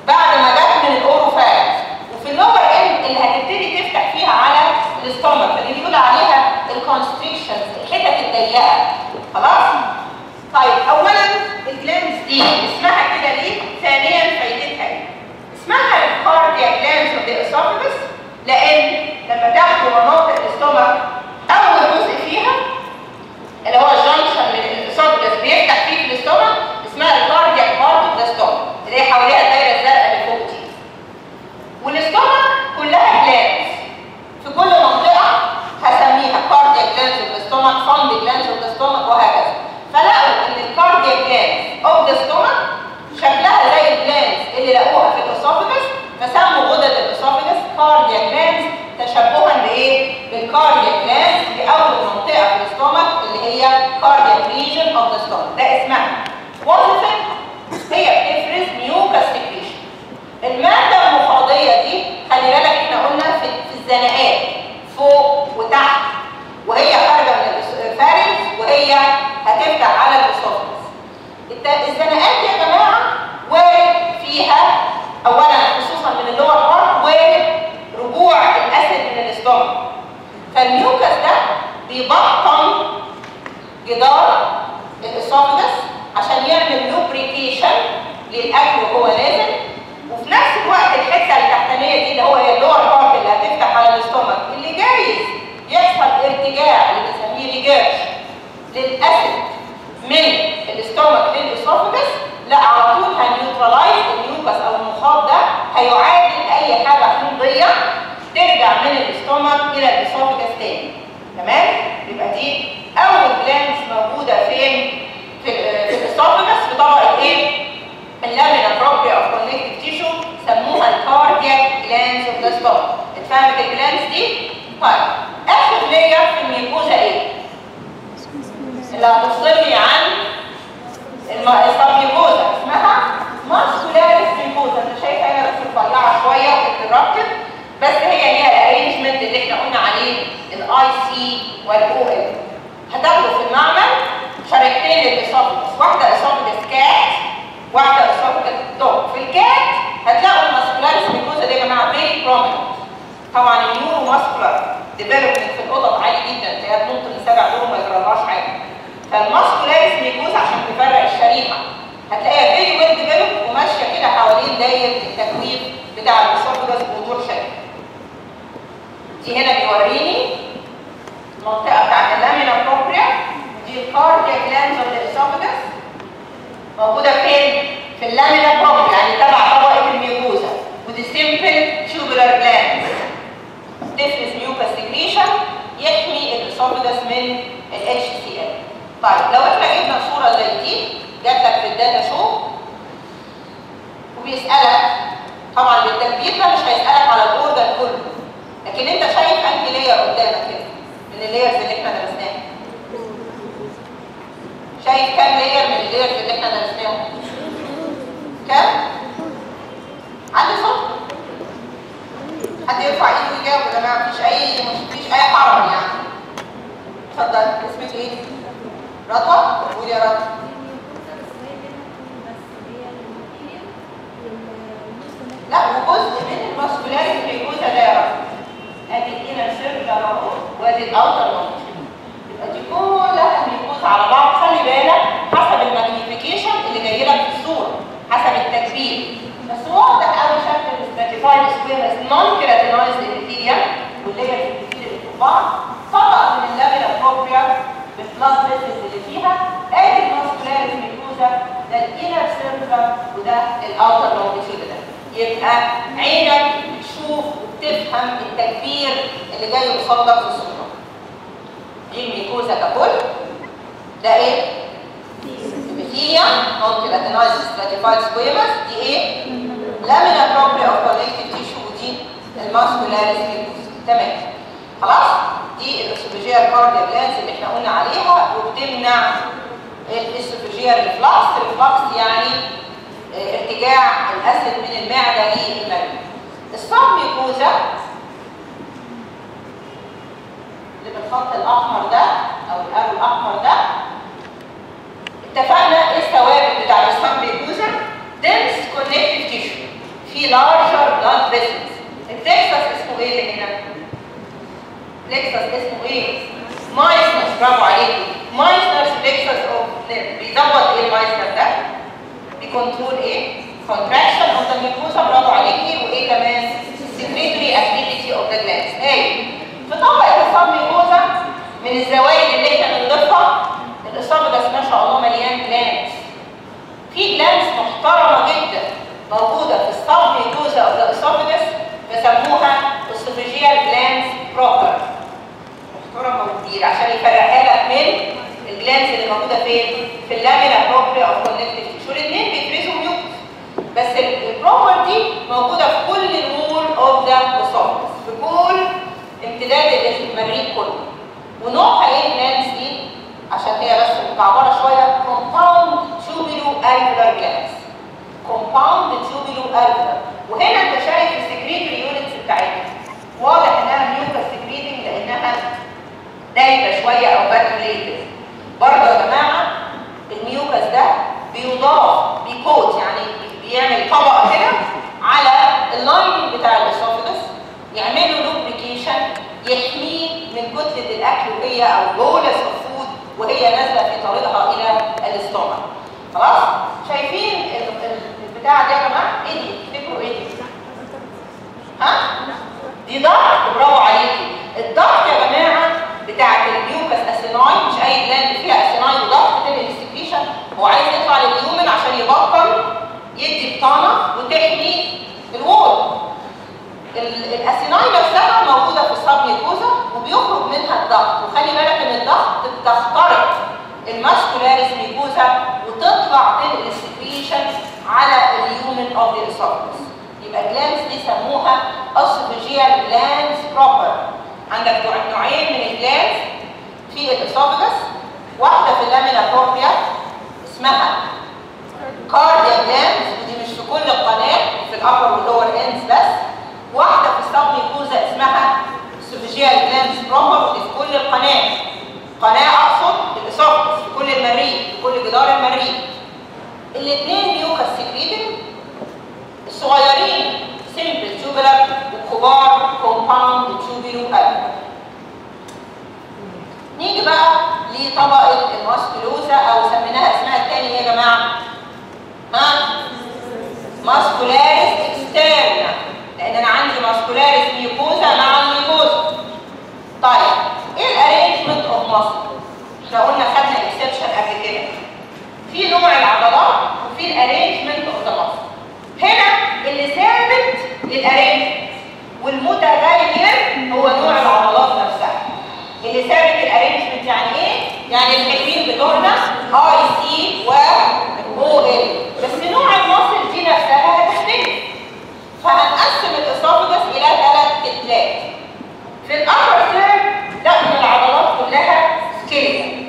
Speaker 1: بعد ما جت من الاوروفاج وفي اللور اند اللي هتبتدي تفتح فيها على الاستومك اللي بيقول عليها الكونستريكشنز الحتت الضيقه خلاص طيب اولا الجلانز دي اسمها كده ليه ثانيا فايدتها ايه اسمها الكاردياك جلانز اوف ذا اسوفاجس لان لما تاخدوا مناطق الاستومك اول جزء فيها اللي هو الجنكشن من الاسوفاجس بيفتح فيه في الاستومك اسمها الكاردياك بارت اوف ذا ستومك اللي هي حواليها الدايره الزرقاء اللي فوق دي والاستومك كلها جلانز في كل منطقه هسميها كاردياك جلانز اوف ذا ستومك فاند جلانز اوف ذا ستومك وهكذا فلقوا ان الكاردياك جلانز اوف ذا ستومك شكلها زي الجلانز اللي لقوها في الاسوفاجس فسموا غدد الاسوفاجس كاردياك جلانز تشبها بايه؟ بالكاردياك جلانز دي اول منطقه في الاستومك اللي هي كاردياك ريجن اوف ذا ستومك ده اسمها وظيفتها هي بتفرز ميوكاس سكريشن الماده المخاضيه دي خلي بالك احنا قلنا في, في الزنقات فوق وتحت وهي خارجه من الفارنكس وهي هتفتح على الاسوفاجس الزنقات دي يا جماعه وارد فيها اولا خصوصا من اللور بارت وارد رجوع الاسيد من الاستومك فالميوكاس ده بيبطن جدار الاسوفاجس عشان يعمل لوبريكيشن للاكل وهو نازل وفي نفس الوقت الحته التحتانيه دي اللي هو اللور بارت اللي هتفتح على الاستومك اللي جايز يحصل ارتجاع اللي بنسميه ريجاش للاسيد من الاستومك للاسوفاجس لا على طول هنيوترلايز الميوكس او المخاط ده هيعادل اي حاجه حمضيه ترجع من الاستومك الى الاسوفاجس تاني تمام يبقى دي اول جلانس موجوده فين في, في الاسوفاجس في طبقه ايه اللامينا بروبريا اوف كونكتيف تيشو سموها الكاردياك جلانس اوف ذا ستومك اتفهمت الجلانس دي طيب اخر لير في الميكوزا ايه اللي هتفصلني عن السبميكوزا اسمها ماسكولاريس ميكوزا انت شايفه هي بس رفيعه شويه وبتتركب بس هي ليها الارينجمنت اللي احنا قلنا عليه الاي سي والاو ال هتاخدوا في المعمل شريحتين للاسوفجس واحده اسوفجس كات واحده اسوفجس دوج في الكات هتلاقوا الماسكولاريس ميكوزا دي يا جماعه فيري بروميننت طبعا النيورو ماسكولار ديفلوبمنت في القطط عالي جدا تلاقيها تنط من سبع دور وما يجرالهاش حاجه فالماسكولاريس ميكوزا عشان تفرق الشريحه هتلاقيها فيري ويل ديفلوب وماشيه كده حوالين دايره التكوين بتاع الاسوفجس بوضوح شديد دي هنا بيوريني المنطقه بتاعت اللامينا بروبريا دي الكاردياك جلاندز اوف الاسوفجس موجوده فين؟ في اللامينا بروبريا يعني تبع طبقه الميوكوزا ودي سيمبل تيوبولار جلاندز تفرز ميوكاس سكريشن يحمي الاسوفجس من الاتش سي ال طيب لو احنا جبنا صوره زي دي جات لك في الداتا شو وبيسالك طبعا بالتكبير ده مش هيسالك على الاورجن كله لكن انت شايف انهي لير قدامك كده من الليرز اللي احنا درسناها شايف كام لير من الليرز اللي احنا درسناهم كام عندي صوت حد يرفع ايده ويجاوب يا جماعه مفيش اي مفيش اي حرج يعني اتفضل اسمك ايه رضوى قول يا رضوى لا وجزء من الماسكولاريتي ميكوزا ده يا رب ادي الانر سيركل اهو وادي الاوتر لونج يبقى دي كلها ميكوزا على بعض خلي بالك حسب الماجنيفيكيشن اللي جاي لك في الصوره حسب التكبير بس واضح قوي شكل الستراتيفايد سكويرس نون كيراتينايز ابيثيليوم واللي هي الابيثيليوم اللي في بعض طبقه من اللامينا بروبريا بالبلاد فيسز اللي فيها ادي الماسكولاريتي ميكوزا ده الانر سيركل وده الاوتر لونجيتيود ده يبقى عينك بتشوف وبتفهم التكبير اللي جاي قصادك في الصوره دي الميكوزا ككل ده ايه؟ epithelium non-keratinized stratified squamous دي ايه؟ lamina propria of connective tissue ودي الماسكولاريس ميكوزا تمام خلاص؟ دي الاسوفيجيال كارديا جلانز اللي احنا قلنا عليها وبتمنع الاسوفيجيال ريفلكس ريفلكس يعني ارتجاع الاسيد من المعده للمريء السبميكوزا اللي بالخط الاحمر ده او الارو الاحمر ده اتفقنا ايه الثوابت بتاع السبميكوزا دنس كونكتيف تيشو الكنترول ايه؟ contraction of the mucosa برافو عليكي وايه كمان؟ secretory activity of the glands هاي في طبقة السبميكوزا من الزوايد اللي احنا بنضيفها الاسوفجس ما شاء الله مليان جلاندز في جلاندز محترمة جدا موجودة في السبميكوزا او الاسوفجس بسموها esophageal glands proper محترمة وكبيرة عشان يفرقها لك من الجلانس اللي موجودة فين؟ في اللامينا بروبري اوف كونكتيف تيشو الاثنين بيفرزوا ميوكس بس البروبر دي موجودة في كل الوول اوف ذا اسوفجس في كل امتداد المريء كله ونوعها ايه الجلانس دي؟ عشان هي بس مكعبرة شوية compound tubulo alveolar glands compound tubulo alveolar وهنا انت شايف السكريتري يونتس بتاعتها واضح انها ميوكس سكريتنج لانها دايبه شويه او فاتوليتد برضه يا جماعه الميوكس ده بيضاف بيكوت يعني بيعمل طبقه كده على اللايننج بتاع الاسوفجس يعمل له لوبريكيشن يحميه من كتله الاكل وهي او بولس اوف فود وهي نازله في طريقها الى الاستومك خلاص شايفين ال- ال- البتاع ده يا جماعه ايه دي تفتكروا ايه دي ها دي ضغط برافو عليكي الضغط يا جماعه بتاعت الميوكس اسيناي مش اي جلاند فيها اسيناي وضغط تنقل السكريشن هو عايز يطلع لليومن عشان يبطل يدي بطانه وتحمي الوول ال- الاسيناي نفسها موجوده في السبميكوزا وبيخرج منها الضغط وخلي بالك ان الضغط بتخترق الماسكولاريس ميكوزا وتطلع تنقل السكريشن على اليومن اوف ذا اسوفجس يبقى جلانس دي سموها اسوفيجيال جلانس بروبر عندك نوع- نوعين من الجلانس في الاسوفجس واحده في اللامينا بروبريا اسمها كارديا جلانس ودي مش في كل القناه في الابر واللور اندز بس واحده في السبميكوزا اسمها اسوفيجيال جلانس بروبر ودي في كل القناه قناه اقصد الاسوفجس في كل المريء في كل جدار المريء الاثنين ميوكس سكريتنج الصغيرين سيمبل تيوبولار والكبار كومباوند تيوبولو البر نيجي بقى لطبقه الماسكولوزا او سميناها اسمها الثاني ايه يا جماعه ها ماسكولاريس اكسترنا لان انا عندي ماسكولاريس ميوكوزا مع الميوكوزا طيب ايه الارينجمنت اوف ماسل احنا قلنا خدنا اكسبشن قبل كده في نوع العضلات وفي الارينجمنت اوف ذا ماسل هنا اللي ثابت للارينجمنت والمتغير هو نوع العضلات نفسها اللي ثابت الارينجمنت يعني ايه يعني الحلوين بتوعنا اي سي و او ال بس نوع الماسل دي نفسها هتختلف فهنقسم الاسوفجس الى ثلاث كتلات في الابر ثيرد لا من العضلات كلها سكيلتال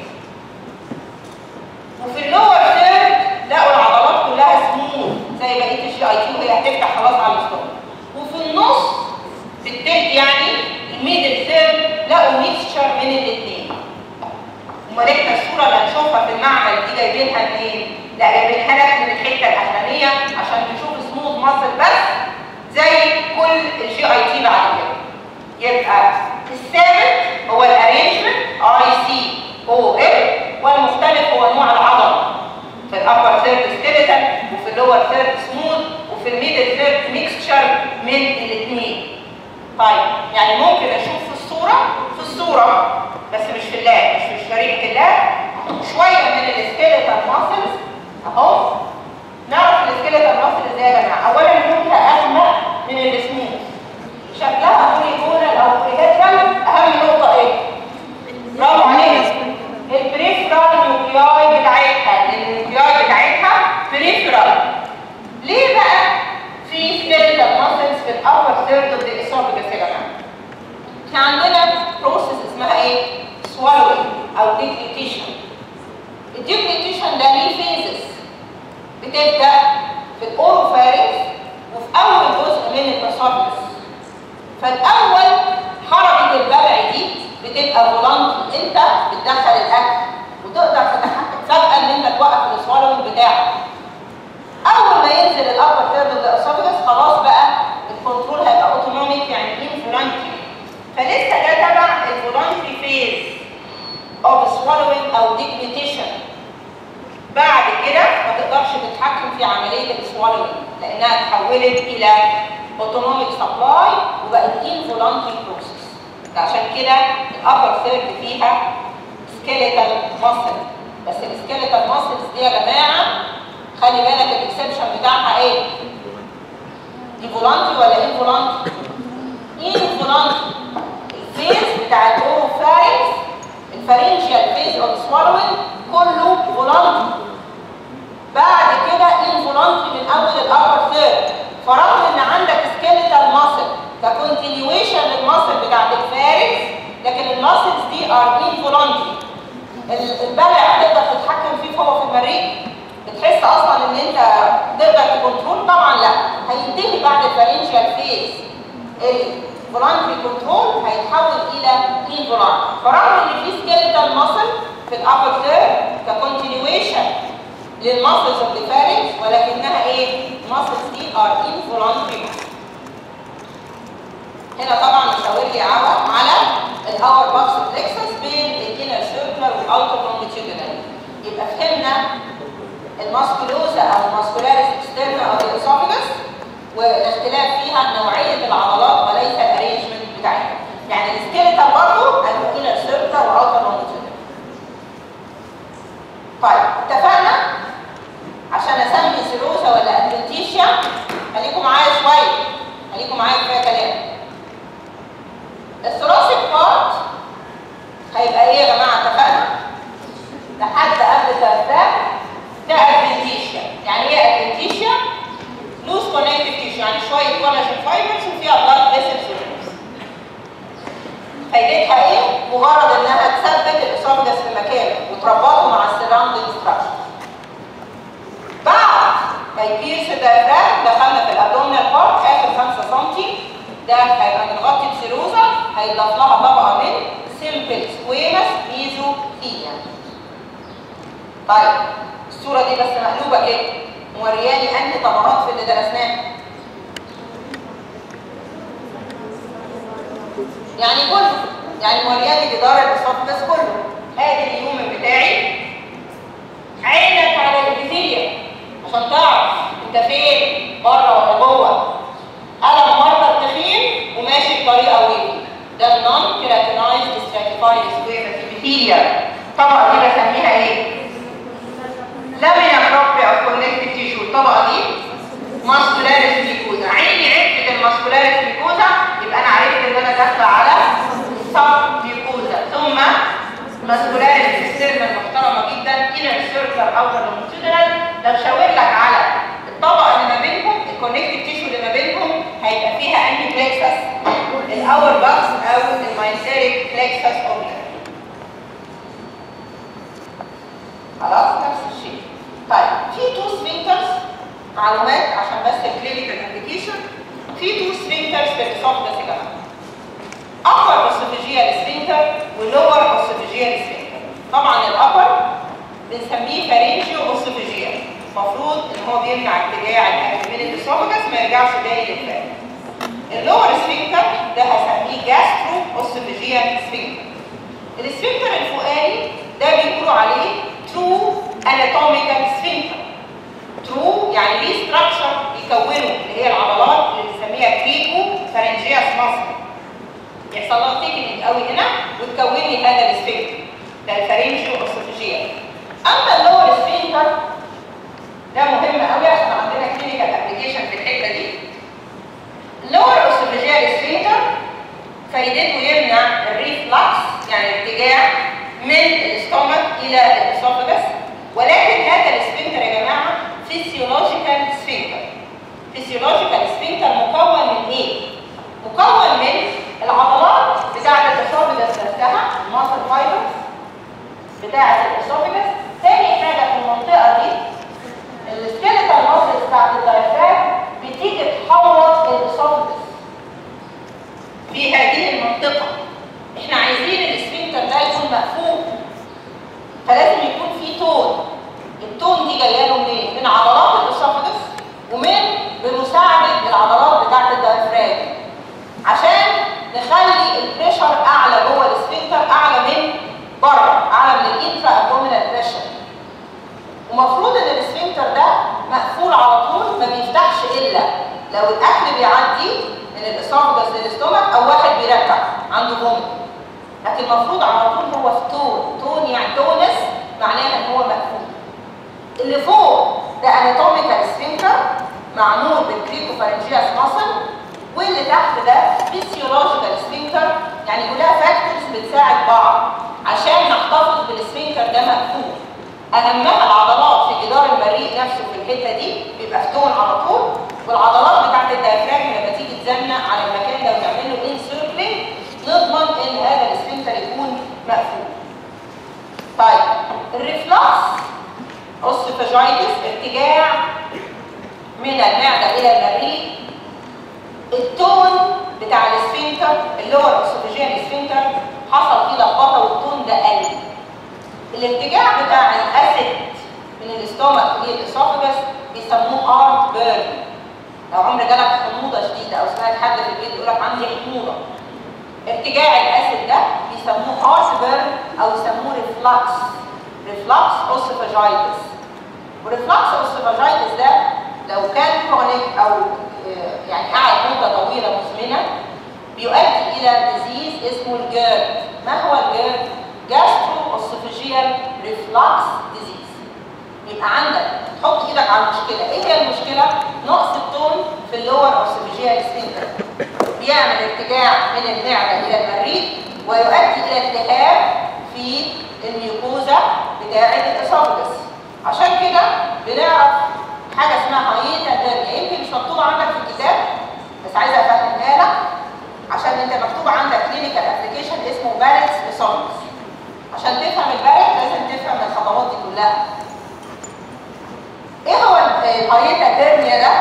Speaker 1: وفي اللور ثيرد لقوا العضلات كلها سموث زي بقيه الجي اي تي وهي هتفتح خلاص على الاستومك وفي النص في التلت يعني الميدل ثيرد لقوا ميكستشر من الاثنين امال احنا الصوره اللي هنشوفها في المعمل دي جايبينها منين؟ لا جايبينها لك من الحته الاخرانيه عشان تشوف سموث ماسل بس زي كل الجي اي تي بعد كده يبقى الثابت هو الارينجمنت اي سي او ال والمختلف هو نوع العضله في الابر ثيرد سكيلتال وفي اللور ثيرد سموث وفي الميدل ثيرد ميكستشر من الاثنين طيب يعني ممكن اشوف في الصوره في الصوره بس مش في اللاب مش في شريحه اللاب شويه من السكيلتال ماسلز اهو نعرف السكيلتال ماسل ازاي يا جماعه اولا لونها اغمق من السموث شكلها بوليجونال او بوليهيدرال اهم نقطه ايه برافو عليك البريفرال نيوكلياي بتاعتها النيوكلياي بتاعتها بريفرال ليه بقى في سكيلتال ماسلز في الابر ثيرد اوف ذا اسوفجس يا جماعه احنا عندنا بروسيس اسمها ايه swallowing او deglutition الديجليتيشن ده ليه فيزز بتبدا في الاوروفارينكس وفي اول جزء من الاسوفجس فالاول حركه البلع دي بتبقى فولانتي انت بتدخل الاكل وتقدر تتحكم فجاه ان انت توقف السوالوينج بتاعك اول ما ينزل الابر ثيرد اوف الاسوفجس خلاص بقى الكنترول هيبقى اوتونوميك يعني انفولانتري فلسه ده تبع الفولانتري فيز اوف swallowing او deglutition بعد كده ما تقدرش تتحكم في عمليه السوالوينج لانها اتحولت الى اوتونوميك سبلاي وبقت انفولانتري بروسيس عشان كده الابر ثيرد فيها سكيليتال ماسل بس السكيليتال ماسلز دي يا جماعه خلي بالك الاكسبشن بتاعها ايه؟ دي فولانتري ولا انفولانتري؟ انفولانتري الفيز بتاع الاوروفارينكس الفارنجيال فيز اوف سوالوينج كله فولانتري بعد كده انفولانتري من اول الابر ثيرد فرغم ان عندك سكيليتال ماسل ككونتينيويشن للماسل بتاعت الفارنكس لكن الماسلز دي ار انفولانتري البلع تقدر تتحكم فيه فهو في المريء بتحس اصلا ان انت تقدر تكنترول طبعا لا هينتهي بعد الفارنجيال فيز الفولانتري كنترول هيتحول الى انفولانتري فرغم ان في سكيليتال ماسل في الابر ثيرد ككونتينيويشن للماسلز اوف ذا فارنكس ولكنها ايه؟ الماسلز دي ار انفولانتري هنا طبعا مشاور لي على الاور باكس بلكسس بين الانر سيركلر والاوتر لونجيتيودينال يبقى فهمنا الماسكولوزا او الماسكولاريس اكسترنا او الاسوفيجس والاختلاف فيها نوعيه العضلات وليس الارينجمنت بتاعتها يعني السكيلتال برضه الانر سيركلر والاوتر لونجيتيودينال طيب اتفقنا عشان اسمي سيروزا ولا ادفنتيشيا خليكم معايا شويه خليكم معايا كفايه كلام الثراسيك بارت هيبقى ايه يا جماعه اتفقنا لحد قبل ده ده ادفنتيشيا يعني ايه ادفنتيشيا لوز كونكتيف تيشو يعني شويه كولاجين فايبرز وفيها بلاد فيسلز وريمز فايدتها ايه مجرد انها تثبت الاسوفجس في مكانه وتربطه مع السراوندنج ستراكشر بعد ما يبيرس الدايفرام دخلنا في الابدومينال بارت اخر 5 سم ده هيبقى متغطي بسيروزا هيضاف لها طبقه من سيمبل سكويمس ميزوثيليا طيب الصوره دي بس مقلوبه كده مورياني انهي طبقات في اللي درسناه يعني كله يعني مورياني جدار الاسوفجس كله ادي اليومن بتاعي عينك على الابيثيليا عشان تعرف انت فين بره ولا جوه قلم ماركر تخين وماشي بطريقه ويفي ده النون كيراتينايزد ستراتيفايد سكوير ابيثيليا الطبقه دي بسميها ايه؟ لامينا بروبري اوف كونكتيف تيشو الطبقه دي ماسكولاريس ميكوزا عيني عرفت الماسكولاريس ميكوزا يبقى انا عرفت ان انا داخله على سب ميكوزا ثم ماسكولاريس اكسترنال محترمه جدا انر سيركلر اوتر لونجيتودينال لو شاور لك على الطبقه اللي ما بينهم الكونكتيف تيشو اللي ما بينهم هيبقى فيها انهي بلكسس الاور باكس او المايسيريك بلكسس اوبلر خلاص نفس الشيء طيب في تو سفنكترز معلومات عشان بس الكلينيكال ابلكيشن في تو سفنكترز في الاسوفجس يا جماعه upper esophageal sphincter ولور esophageal sphincter طبعا الابر بنسميه فارنجيو esophageal المفروض ان هو بيمنع ارتجاع الاكل من الاسوفجس ما يرجعش تاني للفم اللور سفنكتر ده هسميه جاسترو esophageal sphincter السفنكتر الفوقاني ده بيقولوا عليه true anatomical sphincter true يعني ليه structure يكونه اللي هي العضلات اللي بنسميها كريكو فارنجياس ماسل يحصل لها ثيكنينج قوي هنا وتكون لي هذا السفنكتر ده الفارنجيو اسوفيجيال اما اللور سفنكتر ده مهم قوي عشان عندنا كلينيكال ابلكيشن في الحته دي اللور اسوفيجيال سفنكتر فايدته يمنع الريفلكس يعني ارتجاع من الاستومك الى الاسوفجس ولكن هذا السفنكتر يا جماعه فيسيولوجيكال سفنكتر فيسيولوجيكال سفنكتر مكون من ايه؟ مكون من العضلات بتاعه الاسوفجس نفسها الماسل فايبرز بتاعه الاسوفجس تاني حاجه في المنطقه دي السكيلتال ماسل بتاعه الدايفراجم بتيجي تحوط الاسوفجس في هذه المنطقه احنا عايزين السفنكتر ده يكون مقفول فلازم يكون في تون التون دي جايه له منين؟ من عضلات الاسوفجس ومن بمساعده العضلات بتاعه الدايفراجم عشان نخلي البريشر اعلى جوه السفنكتر اعلى من بره اعلى من الانترا ابدومينال بريشر ومفروض ان السفنكتر لو الاكل بيعدي من الاسوفجس للاستومك او واحد بيرجع عنده فومت لكن المفروض على طول هو في تون تون يعني تونس معناها ان هو مقفول اللي فوق ده اناتوميكال سفنكتر معمول بالكريكوفارنجياس ماسل واللي تحت ده فيسيولوجيكال سفنكتر يعني كلها فاكتورز بتساعد بعض عشان نحتفظ بالسفنكتر ده مقفول اهمها العضلات في جدار المريء نفسه في الحته دي بيبقى في تون على طول والعضلات بتاعت الديافراجم لما تيجي تزنق على المكان ده وتعمل له انسيركلينج نضمن ان هذا السفنكتر يكون مقفول. طيب الريفلكس اوسيفاجايتس ارتجاع من المعده الى المريء التون بتاع السفنكتر اللي هو الاوسيفاجيال سفنكتر حصل فيه لخبطه والتون ده قل. الارتجاع بتاع الاسيد من الاستومك للاسوفجس بيسموه هارت بيرن لو عمر جالك حموضه شديده او سمعت حد في البيت يقول لك عندي حموضه ارتجاع الاسيد ده بيسموه هارت بيرن او يسموه ريفلكس ريفلكس اوسيفاجايتس وريفلكس اوسيفاجايتس ده لو كان كرونيك او آه، يعني قعد مده طويله مزمنه بيؤدي الى ديزيز اسمه الجيرد ما هو الجيرد جاسترو اوسيفاجيال ريفلكس ديزيز يبقى عندك تحط ايدك على المشكله ايه هي المشكله نقص التون في اللور اوسيفاجيال سفنكتر بيعمل ارتجاع من المعده الى المريء ويؤدي الى التهاب في الميوكوزا بتاعه الاسوفجس عشان كده بنعرف حاجه اسمها هايتا هيرنيا يمكن مش مكتوبه عندك في الكتاب بس عايزه افهمها لك عشان انت مكتوب عندك كلينيكال ابلكيشن اسمه بارتس اسوفجس عشان تفهم البارت لازم تفهم الخطوات دي كلها ايه هو الهايتا هيرنيا ده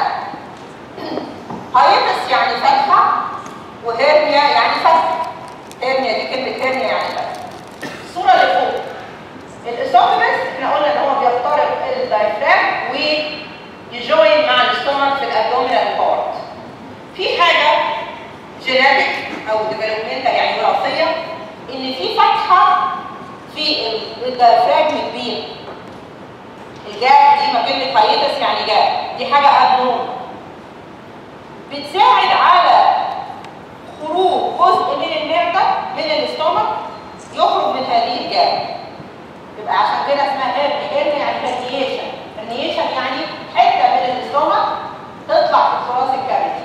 Speaker 1: هايتس يعني فتحه وهيرنيا يعني فتحه هيرنيا دي كلمه هيرنيا يعني فتحه الصوره اللي فوق الاسوفجس احنا قلنا ان هو بيخترق الدايفرام ويجوين مع الاستومك في الابدومينال بارت في حاجه جيناتيك او ديفلوبمنتال يعني وراثيه ان في فتحه في الدايفراجم كبير الجاب دي ما كلمه هايتس يعني جاب دي حاجه ابنون بتساعد على خروج جزء من المعده من الاستومك يخرج من هذه الجاب يبقى عشان كده اسمها هيرني هيرني يعني هرنيشن هرنيشن يعني حته من الاستومك تطلع في الثراث الكبدي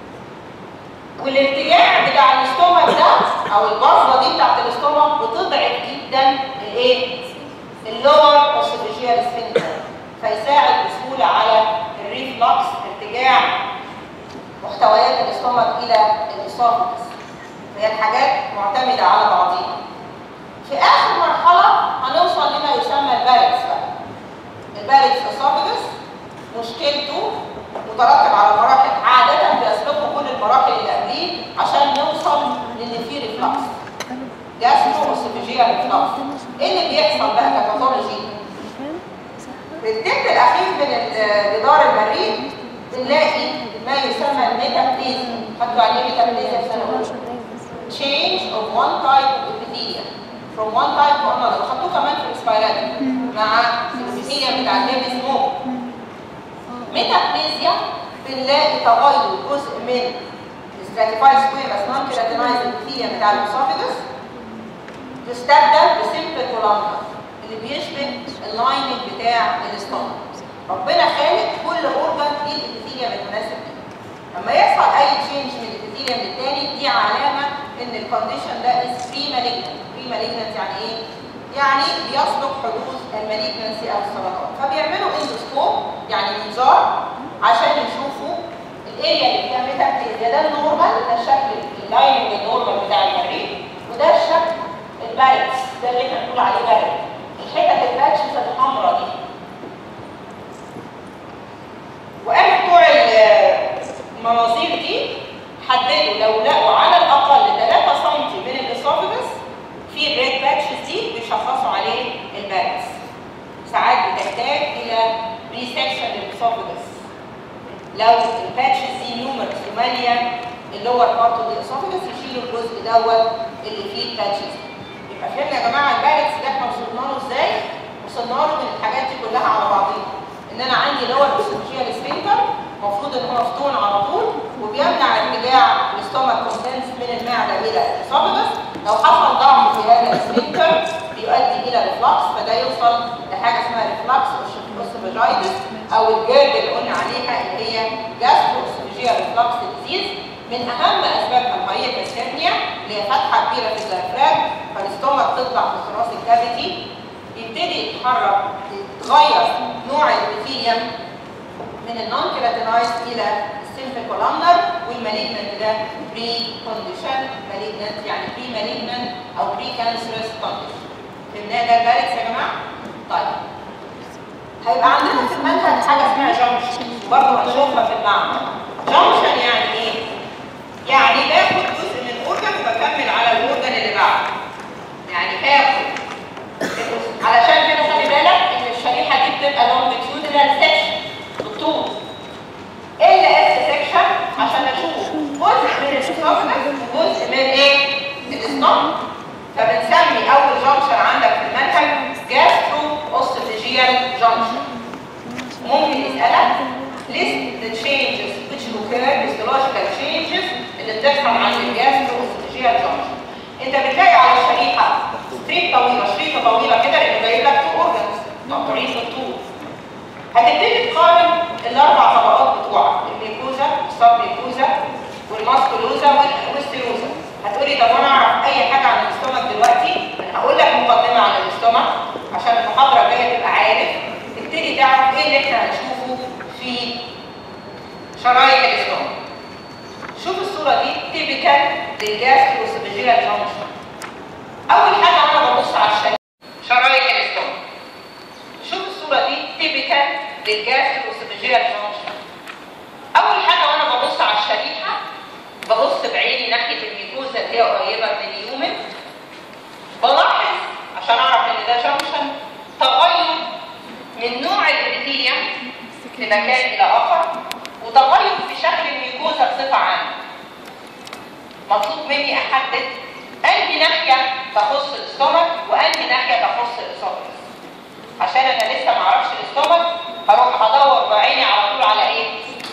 Speaker 1: والارتجاع بتاع الاستومك ده او البصله دي بتاعت الاستومك بتضعف جدا الايه؟ اللور اوسيفيجيال سفنكتر فيساعد بسهوله على الريفلكس ارتجاع محتويات الاستومك الى الاسوفجس هي الحاجات معتمده على بعضيها في اخر مرحله هنوصل لما يسمى الباركس بقى الباركس اسوفجس مشكلته مترتب على مراحل عاده بيسبقه كل المراحل اللي قبليه عشان نوصل لان في ريفلكس جاسترو اوسيفيجيال ريفلكس ايه اللي بيحصل بقى كباثولوجي في التلت الاخير من جدار المريء بنلاقي ما يسمى الميتابليزم خدتوا عليه ميتابليزم في سنه اولى change of one type of epithelium from one type to another خدتوه كمان في الاسبيرات مع الابيثيليوم بتاع الليبس مو ميتابليزيا بنلاقي تغير جزء من stratified squamous non keratinized epithelium بتاع الاسوفيجس يستبدل بسيمبل كولانكا اللي بيشبه اللايننج بتاع الاستومك ربنا خالق كل اورجان ليه الابيثيليوم المناسب ليه لما يحصل اي تشينج من الابيثيليوم للتاني دي علامه ان الكونديشن ده از بري مالجنت بري مالجنت يعني ايه يعني بيسبق حدوث المالجنسي او السرطان فبيعملوا اندوسكوب يعني منظار عشان يشوفوا الاريا اللي فيها ميتابليزيا ده النورمال ده الشكل اللايننج النورمال بتاع المريء وده الشكل الباركس ده اللي احنا بنقول عليه بارك الحتت الباتشز الحمراء دي وقاموا بتوع المناظير دي حددوا لو لقوا على الاقل 3 سم من الاسوفجس في الريد باتشز دي بيشخصوا عليه الباركس ساعات بتحتاج الى ريسكشن للاسوفجس لو الباتشز دي نيومرز وماليه اللور بارت اوف الاسوفجس يشيلوا الجزء دوت اللي فيه الباتشز يبقى فهمنا يا جماعه الباركس ده احنا وصلنا له ازاي؟ وصلنا له من الحاجات دي كلها على بعضيها ان انا عندي لور اسوفجيال سفنكتر المفروض ان هو مفتون على طول الاسوفجس لو حصل ضعف في هذا السفنكتر بيؤدي الى ريفلكس فده يوصل لحاجه اسمها ريفلكس اوسوفاجايتس او الجرد اللي قلنا عليها اللي هي جاسترو اوسوفاجيال ريفلكس ديزيز من اهم اسبابها الهايبرثيرميا اللي هي فتحه كبيره في الديافراجم فالاستومك تطلع في الثراس الكافيتي يبتدي يتحرك يتغير نوع الابيثيليوم من النون كيراتينايز الى السيمبل كولامنر والمالجنت ده بري كونديشن مالجنت يعني بري مالجنت او بري كانسرس كونديشن فهمناها ده الباركس يا جماعه؟ طيب هيبقى عندنا في المنهج حاجه اسمها جنكشن وبرضه هنشوفها في المعمل جنكشن يعني ايه؟ يعني باخد جزء من اورجن وبكمل على الاورجن اللي بعده يعني هاخد علشان كده خلي بالك ان الشريحه دي بتبقى لونجيتيودنال سيكشن بالطول ال اس سيكشن عشان اشوف جزء من الاسوفجس وجزء من ايه؟ الاستومك فبنسمي اول جنكشن عندك في المنهج جاسترو اوستوفيجيال جنكشن ممكن يسالك list the changes which occur physiological changes اللي بتحصل عند الجاسترو اوستوفيجيال جنكشن انت بتلاقي على الشريحه ستريت طويله شريطه طويله كده اللي جايب لك تو اورجنز مقطوعين في الطول هتبتدي تقارن الاربع طبقات بتوعك الميكوزا والسبميكوزا والماسكولوزا والستيروزا هتقولي طب وانا اعرف اي حاجه عن الاستومك دلوقتي انا هقول لك مقدمه عن الاستومك عشان المحاضره الجايه تبقى عارف تبتدي تعرف ايه اللي احنا هنشوفه في شرايح الاستومك شوف الصوره دي تيبيكال للجاستروسوفيجيال جانكشن اول حاجه انا ببص على الشريحه شرايح الاستومك شوف الصوره دي تيبيكال للجاستروسوفيجيال جانكشن اول حاجه وانا ببص على الشريحه ببص بعيني ناحيه الميكوزا اللي هي قريبه من اليومن بلاحظ عشان اعرف ان ده جانكشن تغير من نوع الابيثيليوم في مكان الى اخر وتغير في شكل الميكوزا بصفه عامه مطلوب مني احدد انهي ناحيه تخص الاستومك وانهي ناحيه تخص الاسوفجس عشان انا لسه ما اعرفش الاستومك هروح ادور بعيني على طول على ايه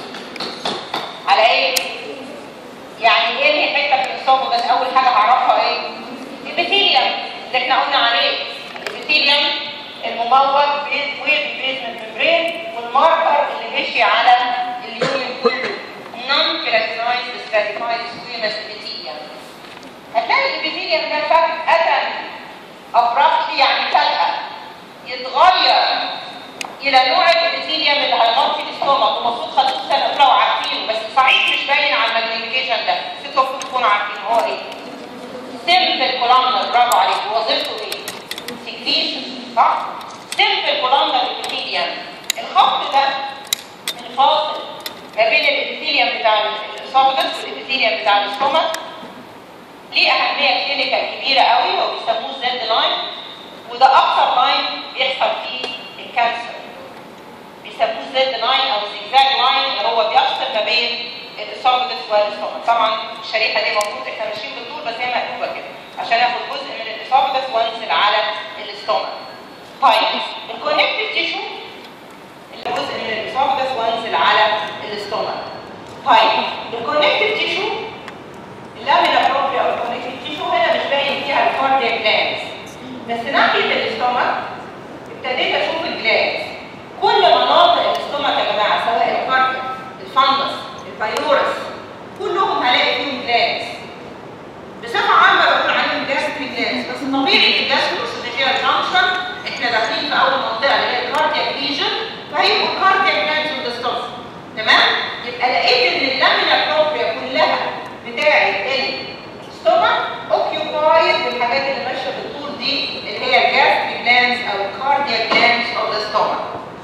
Speaker 1: على ايه يعني ايه حته في الاسوفجس اول حاجه هعرفها ايه الابيثيليوم اللي احنا قلنا عليه الابيثيليوم الممول والبيزمنت ممبرين والماركر اللي مشي على اليومن كله non characterized stratified squamous epithelium هتلاقي الابيثيليوم ده فجأة abruptly يعني فجأة يتغير إلى نوع الابيثيليوم اللي هيغطي الاستومك ومفروض خدوه سنة أولى وعارفينه بس صحيح مش باين على الماجنيفيكيشن ده بس انتوا المفروض تكونوا عارفين هو ايه؟ سيمبل كولامنر برافو عليك وظيفته ايه؟ سكريشن صح؟ سيمبل كولامنر ابيثيليوم الخط ده الفاصل ما بين الابيثيليوم بتاع الاسوفجس والابيثيليوم بتاع الاستومك ليه اهميه كلينيكال كبيره قوي وبيسموه زد لاين وده اكثر لاين بيحصل فيه الكانسر بيسموه زد لاين او زيجزاج لاين اللي هو بيفصل ما بين الاسوفجس والاستومك طبعا الشريحه دي المفروض احنا ماشيين بالطول بس هي مقلوبه كده عشان اخد جزء من الاسوفجس وانزل على الاستومك طيب الكونكتيف تيشو اللي جزء من الاسوفجس وانزل على الاستومك طيب الكونكتيف تيشو اللامينا بروبريا او الكونكتيف تيشو هنا مش باين فيها الكاردياك جلاندز بس ناحيه الاستومك ابتديت اشوف الجلاندز كل مناطق الاستومك يا جماعه سواء الكارديا الفندس البايلورس كلهم هلاقي فيهم جلاندز بصفه عامه بقول عليهم جاستريك جلاندز بس طبيعي الجاستروسوفيجيال جانكشن احنا داخلين في اول منطقه اللي هي الكاردياك ليجن فهيبقوا الكاردياك جلاندز والدستوس تمام يبقى لقيت ان اللامينا بروبريا كلها بتاعه الستومك اوكيوبايد بالحاجات اللي ماشيه بالطول دي اللي هي الجاستريك جلاندز او الكاردياك جلاندز اوف ذا ستومك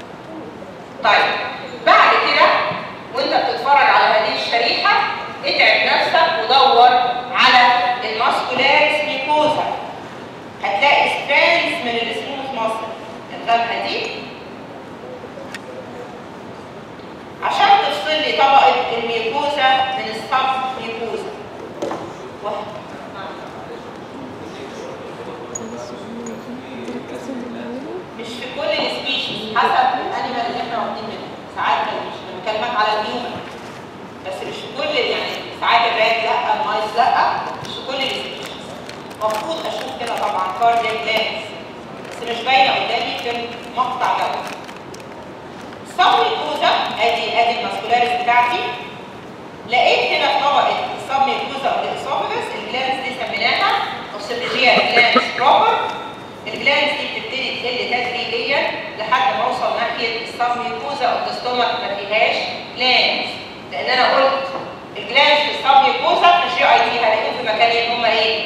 Speaker 1: طيب بعد كده وانت بتتفرج على هذه الشريحه اتعب نفسك ودور على الماسكولاريس ميكوزا هتلاقي سترينز من السموث ماسل الغامقه دي عشان تفصل لي طبقه الميكوزا من السب ميكوزا واحد مش في كل السبيشيز حسب الانيمال اللي احنا واخدين منه ساعات مش انا بكلمك على الهيومن بس مش في كل يعني ساعات الرات لا المايس لا مش في كل السبيشيز المفروض اشوف كده طبعا كاردياك جلاندز بس مش باينه قدامي في المقطع ده السبميكوزا ادي ادي الماسكولاريس بتاعتي لقيت هنا في طبقه السبميكوزا والاسوفجس الجلاندز دي سميناها اوسيبيجيا جلاندز بروبر الجلاندز دي بتبتدي تقل تدريجيا لحد ما اوصل ناحيه السبميكوزا او الستومك ما فيهاش جلاندز لان انا قلت الجلاندز في السبميكوزا في الجي اي تي هلاقيهم في مكانين هم ايه؟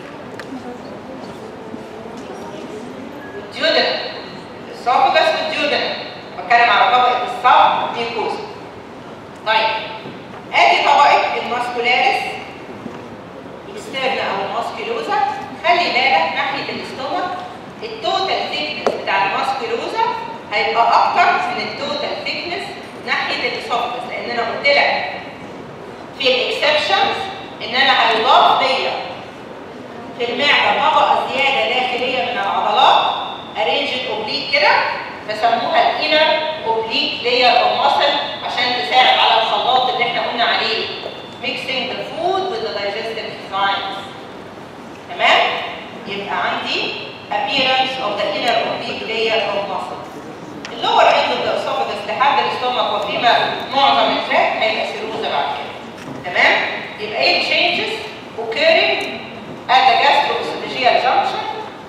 Speaker 1: الديودن الاسوفجس والديودن بتكلم على طبقه السبميكوزا طيب ادي طبقه الماسكولاريس اكسترنا او الماسكيلوزا خلي بالك ناحيه الاستومك التوتال ثيكنس بتاع الماسكيلوزا هيبقى اكتر من التوتال ثيكنس ناحيه الاسوفجس لان انا قلت لك في الاكسبشنز ان انا هيضاف ليا في المعده طبقه زياده داخليه من العضلات ارينجد اوبليك كده بسموها الانر اوبليك لاير او ماسل عشان تساعد على الخلاط اللي احنا قلنا عليه mixing the food with the digestive enzymes تمام يبقى عندي appearance of the inner oblique layer of muscle اللور end of the esophagus لحد الاستومك وفيما معظم الفات هيبقى سيروزا بعد كده تمام يبقى ايه changes occurring at the gastroesophageal junction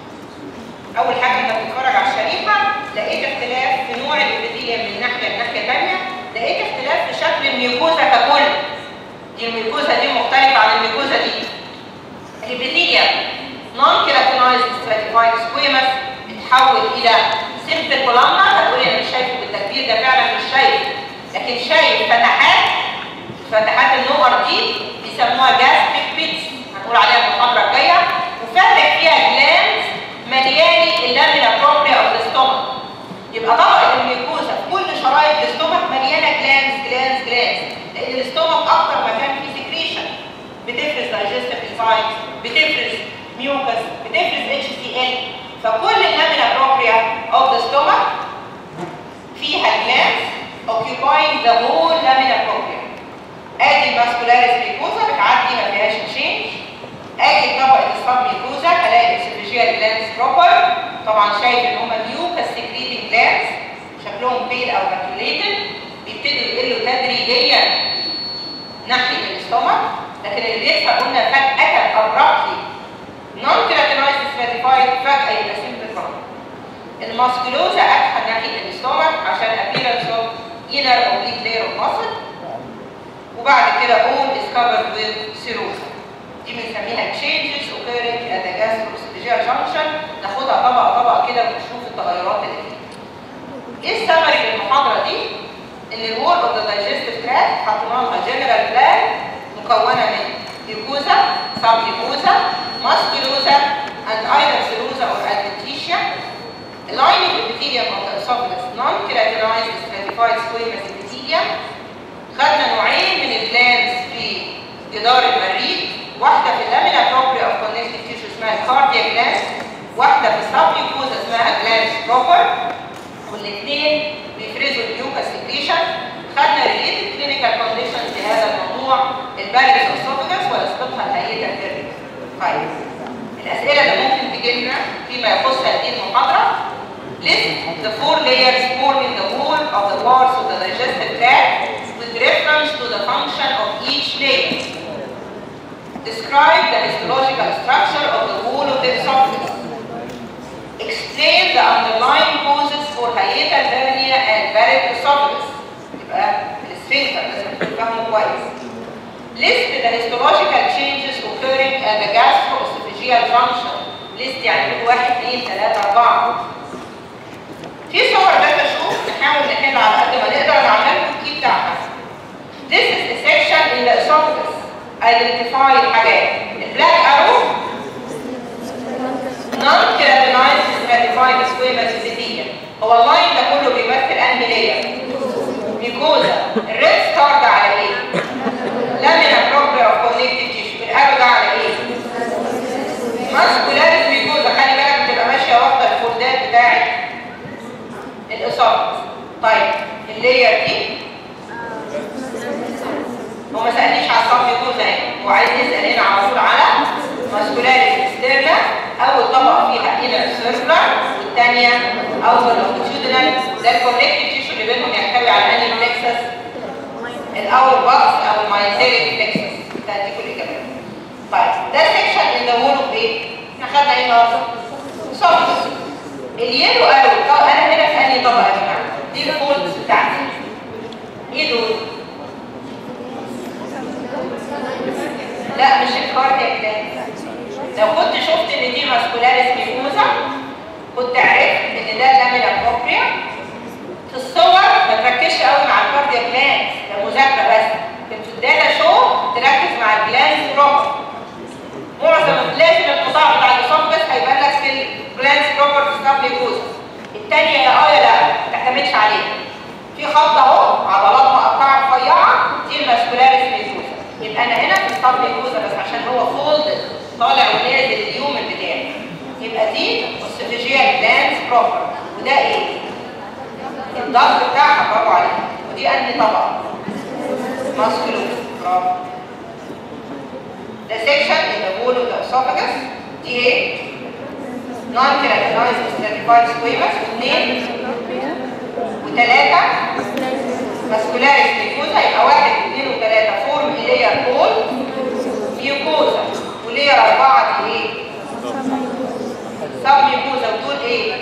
Speaker 1: اول حاجه انت بتتفرج على الشريحه لقيت اختلاف في نوع الابيثيليوم من ناحيه لناحيه ثانيه لقيت اختلاف في شكل الميوكوزا ككل دي الميوكوزا دي مختلفه عن الميوكوزا دي الابيثيليوم نون كيراتينايزد ستراتيفايد سكويمس اتحول الى سيمبل كولامنا هتقولي انا مش شايفه بالتكبير ده فعلا مش شايف لكن شايف فتحات فتحات النور دي بيسموها جاستريك بيتس هنقول عليها المحاضره الجايه وفاتح فيها جلاندز ملياني اللامينا بروبريا اوف الستومك يبقى طبقه الميوكوزا في كل شرايط الاستومك مليانه جلاندز جلاندز جلاندز لان الاستومك اكتر مكان فيه سكريشن بتفرز دايجستيف انزايمز بتفرز ميوكس بتفرز اتش سي ال فكل اللامينا بروبريا اوف ذا ستومك فيها جلاندز occupying the whole lamina propria ادي الماسكولاريس ميكوزا بتعدي ما فيهاش تشينج ادي طبقه السب ميكوزا هلاقي الاسوفيجيال جلاندز بروبر طبعا شايف ان هم ميوكس سكريتنج جلاندز شكلهم بيل او فاكيوليتد بيبتدوا يقلوا تدريجيا ناحيه الاستومك لكن اللي بيحصل قلنا فجاه ابرابتلي نون كيراتينايز ستراتيفايد فجاه يبقى سيمبل بروبر الماسكولوزا ادخل ناحيه الاستومك عشان appearance of inner oblique layer of muscle وبعد كده all is covered with cirrhosis دي بنسميها changes occurring at the gastroesophageal junction ناخدها طبقه طبقه كده ونشوف التغيرات اللي فيها. ايه السمري للمحاضره دي؟ ان الوول اوف ذا digestive tract حطينا لها جنرال بلان مكونه من ميوكوزا سب ميوكوزا ماسكولوزا and either cirrhosa or adventitia lining epithelium of the esophagus non-keratinized stratified squamous epithelium خدنا نوعين من الجلاندز في جدار المريء واحده في اللامينا بروبريا اوف كونكتيف تيشو اسمها الكارديا جلاند واحده في السبميوكوزا اسمها جلاند بروبر والاثنين بيفرزوا الميوكا سكريشن خدنا ريليتد كلينيكال كونديشنز لهذا الموضوع الباريس اوسوفجس ونسبتها لهيئه الفيرمي طيب الاسئله اللي ممكن تجي لنا فيما يخص هذه المحاضره list the four layers forming the wall of the walls of the digestive tract with reference to the function of each layer. Describe the histological structure of the wall of the esophagus. Explain the underlying causes for hiatal hernia and Barrett esophagus. يبقى السفنكتر لازم تفهمه كويس. List the histological changes occurring at the gastroesophageal junction. List يعني كل واحد اثنين ثلاثة أربعة. في صور داتا شوف نحاول نحل على قد ما نقدر نعمل لكم الكي بتاعها. This is a section in the esophagus. Identify الحاجات. البلاك arrow non-keratinized stratified squamous epithelium. هو اللاين ده كله بيمثل انهي لاير؟ ميكوزا. الريد ستار ده على ايه؟ لامينا بروبريا اوف كونكتيف تيشو. الارو ده على ايه؟ ماسكولاريس ميكوزا. خلي بالك بتبقى ماشيه واخده الفولدات بتاعت الاسوفجس. طيب اللاير دي هو ما سالنيش على الصف ميكوزا هنا هو عايز يسال هنا على طول على ماسكولاريس اكسترنا او باللونجيتيودنال ده الكونكتيف تيشو اللي بينهم يحتوي على انهي بلكسس الاول بوكس او المايزيريك بلكسس ده دي كل الاجابات طيب ده سيكشن ان ذا وول اوف ايه؟ احنا خدنا ايه النهارده؟ سوفت اليلو ارو طب انا هنا في انهي طبقه يا جماعه؟ دي الفولدز بتاعتي ايه دول؟ لا مش الكاردياك جلاند لو كنت شفت ان دي ماسكولاريس ميكوزا كنت عرفت ان ده لامينا بروبريا في الصور ما تركزش قوي مع الكاردياك جلاند ده مذاكره بس لكن في الداتا شو تركز مع الجلاند بروبر معظم لازم القطاع بتاع الاسوفجس هيبان لك في الجلاند بروبر في السب ميكوزا الثانيه يا اه يا لا ما تعتمدش عليها في خط اهو عضلات مقطعه رفيعه دي الماسكولاريس ميكوزا يبقى انا هنا في السب ميكوزا بس عشان هو فولد طالع ونازل اليوم بتاعي يبقى دي اوسيفيجيال جلاندز بروبر وده ايه؟ الضغط بتاعها برافو عليك ودي انهي طبقه؟ ماسكولوس برافو ده سيكشن ان ذا وول اوف ذا اسوفاجس دي ايه؟ نون كيراتينايز ستراتيفايد سكويمس واثنين وثلاثه ماسكولاريس ميكوزا يبقى واحد واثنين وثلاثه فورم لير بول ميوكوزا ولير اربعه دي ايه؟ سب ميوكوزا ودول ايه؟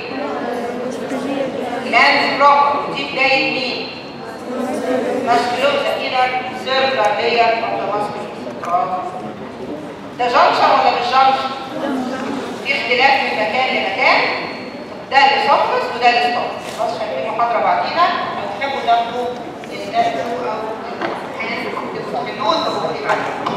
Speaker 1: جلاندز بروبر ودي بدايه مين؟ ماسكولوزا انر سيركلر لير اوف ذا ماسكولوزا ده جنشن ولا مش جنشن؟ في اختلاف من مكان لمكان ده الاسوفس وده الاستومك خلاص شايفين محاضره بعدينا لو تحبوا تاخدوا الناس او الحاجات اللي بتبقوا في النوت تبقوا لي بعدين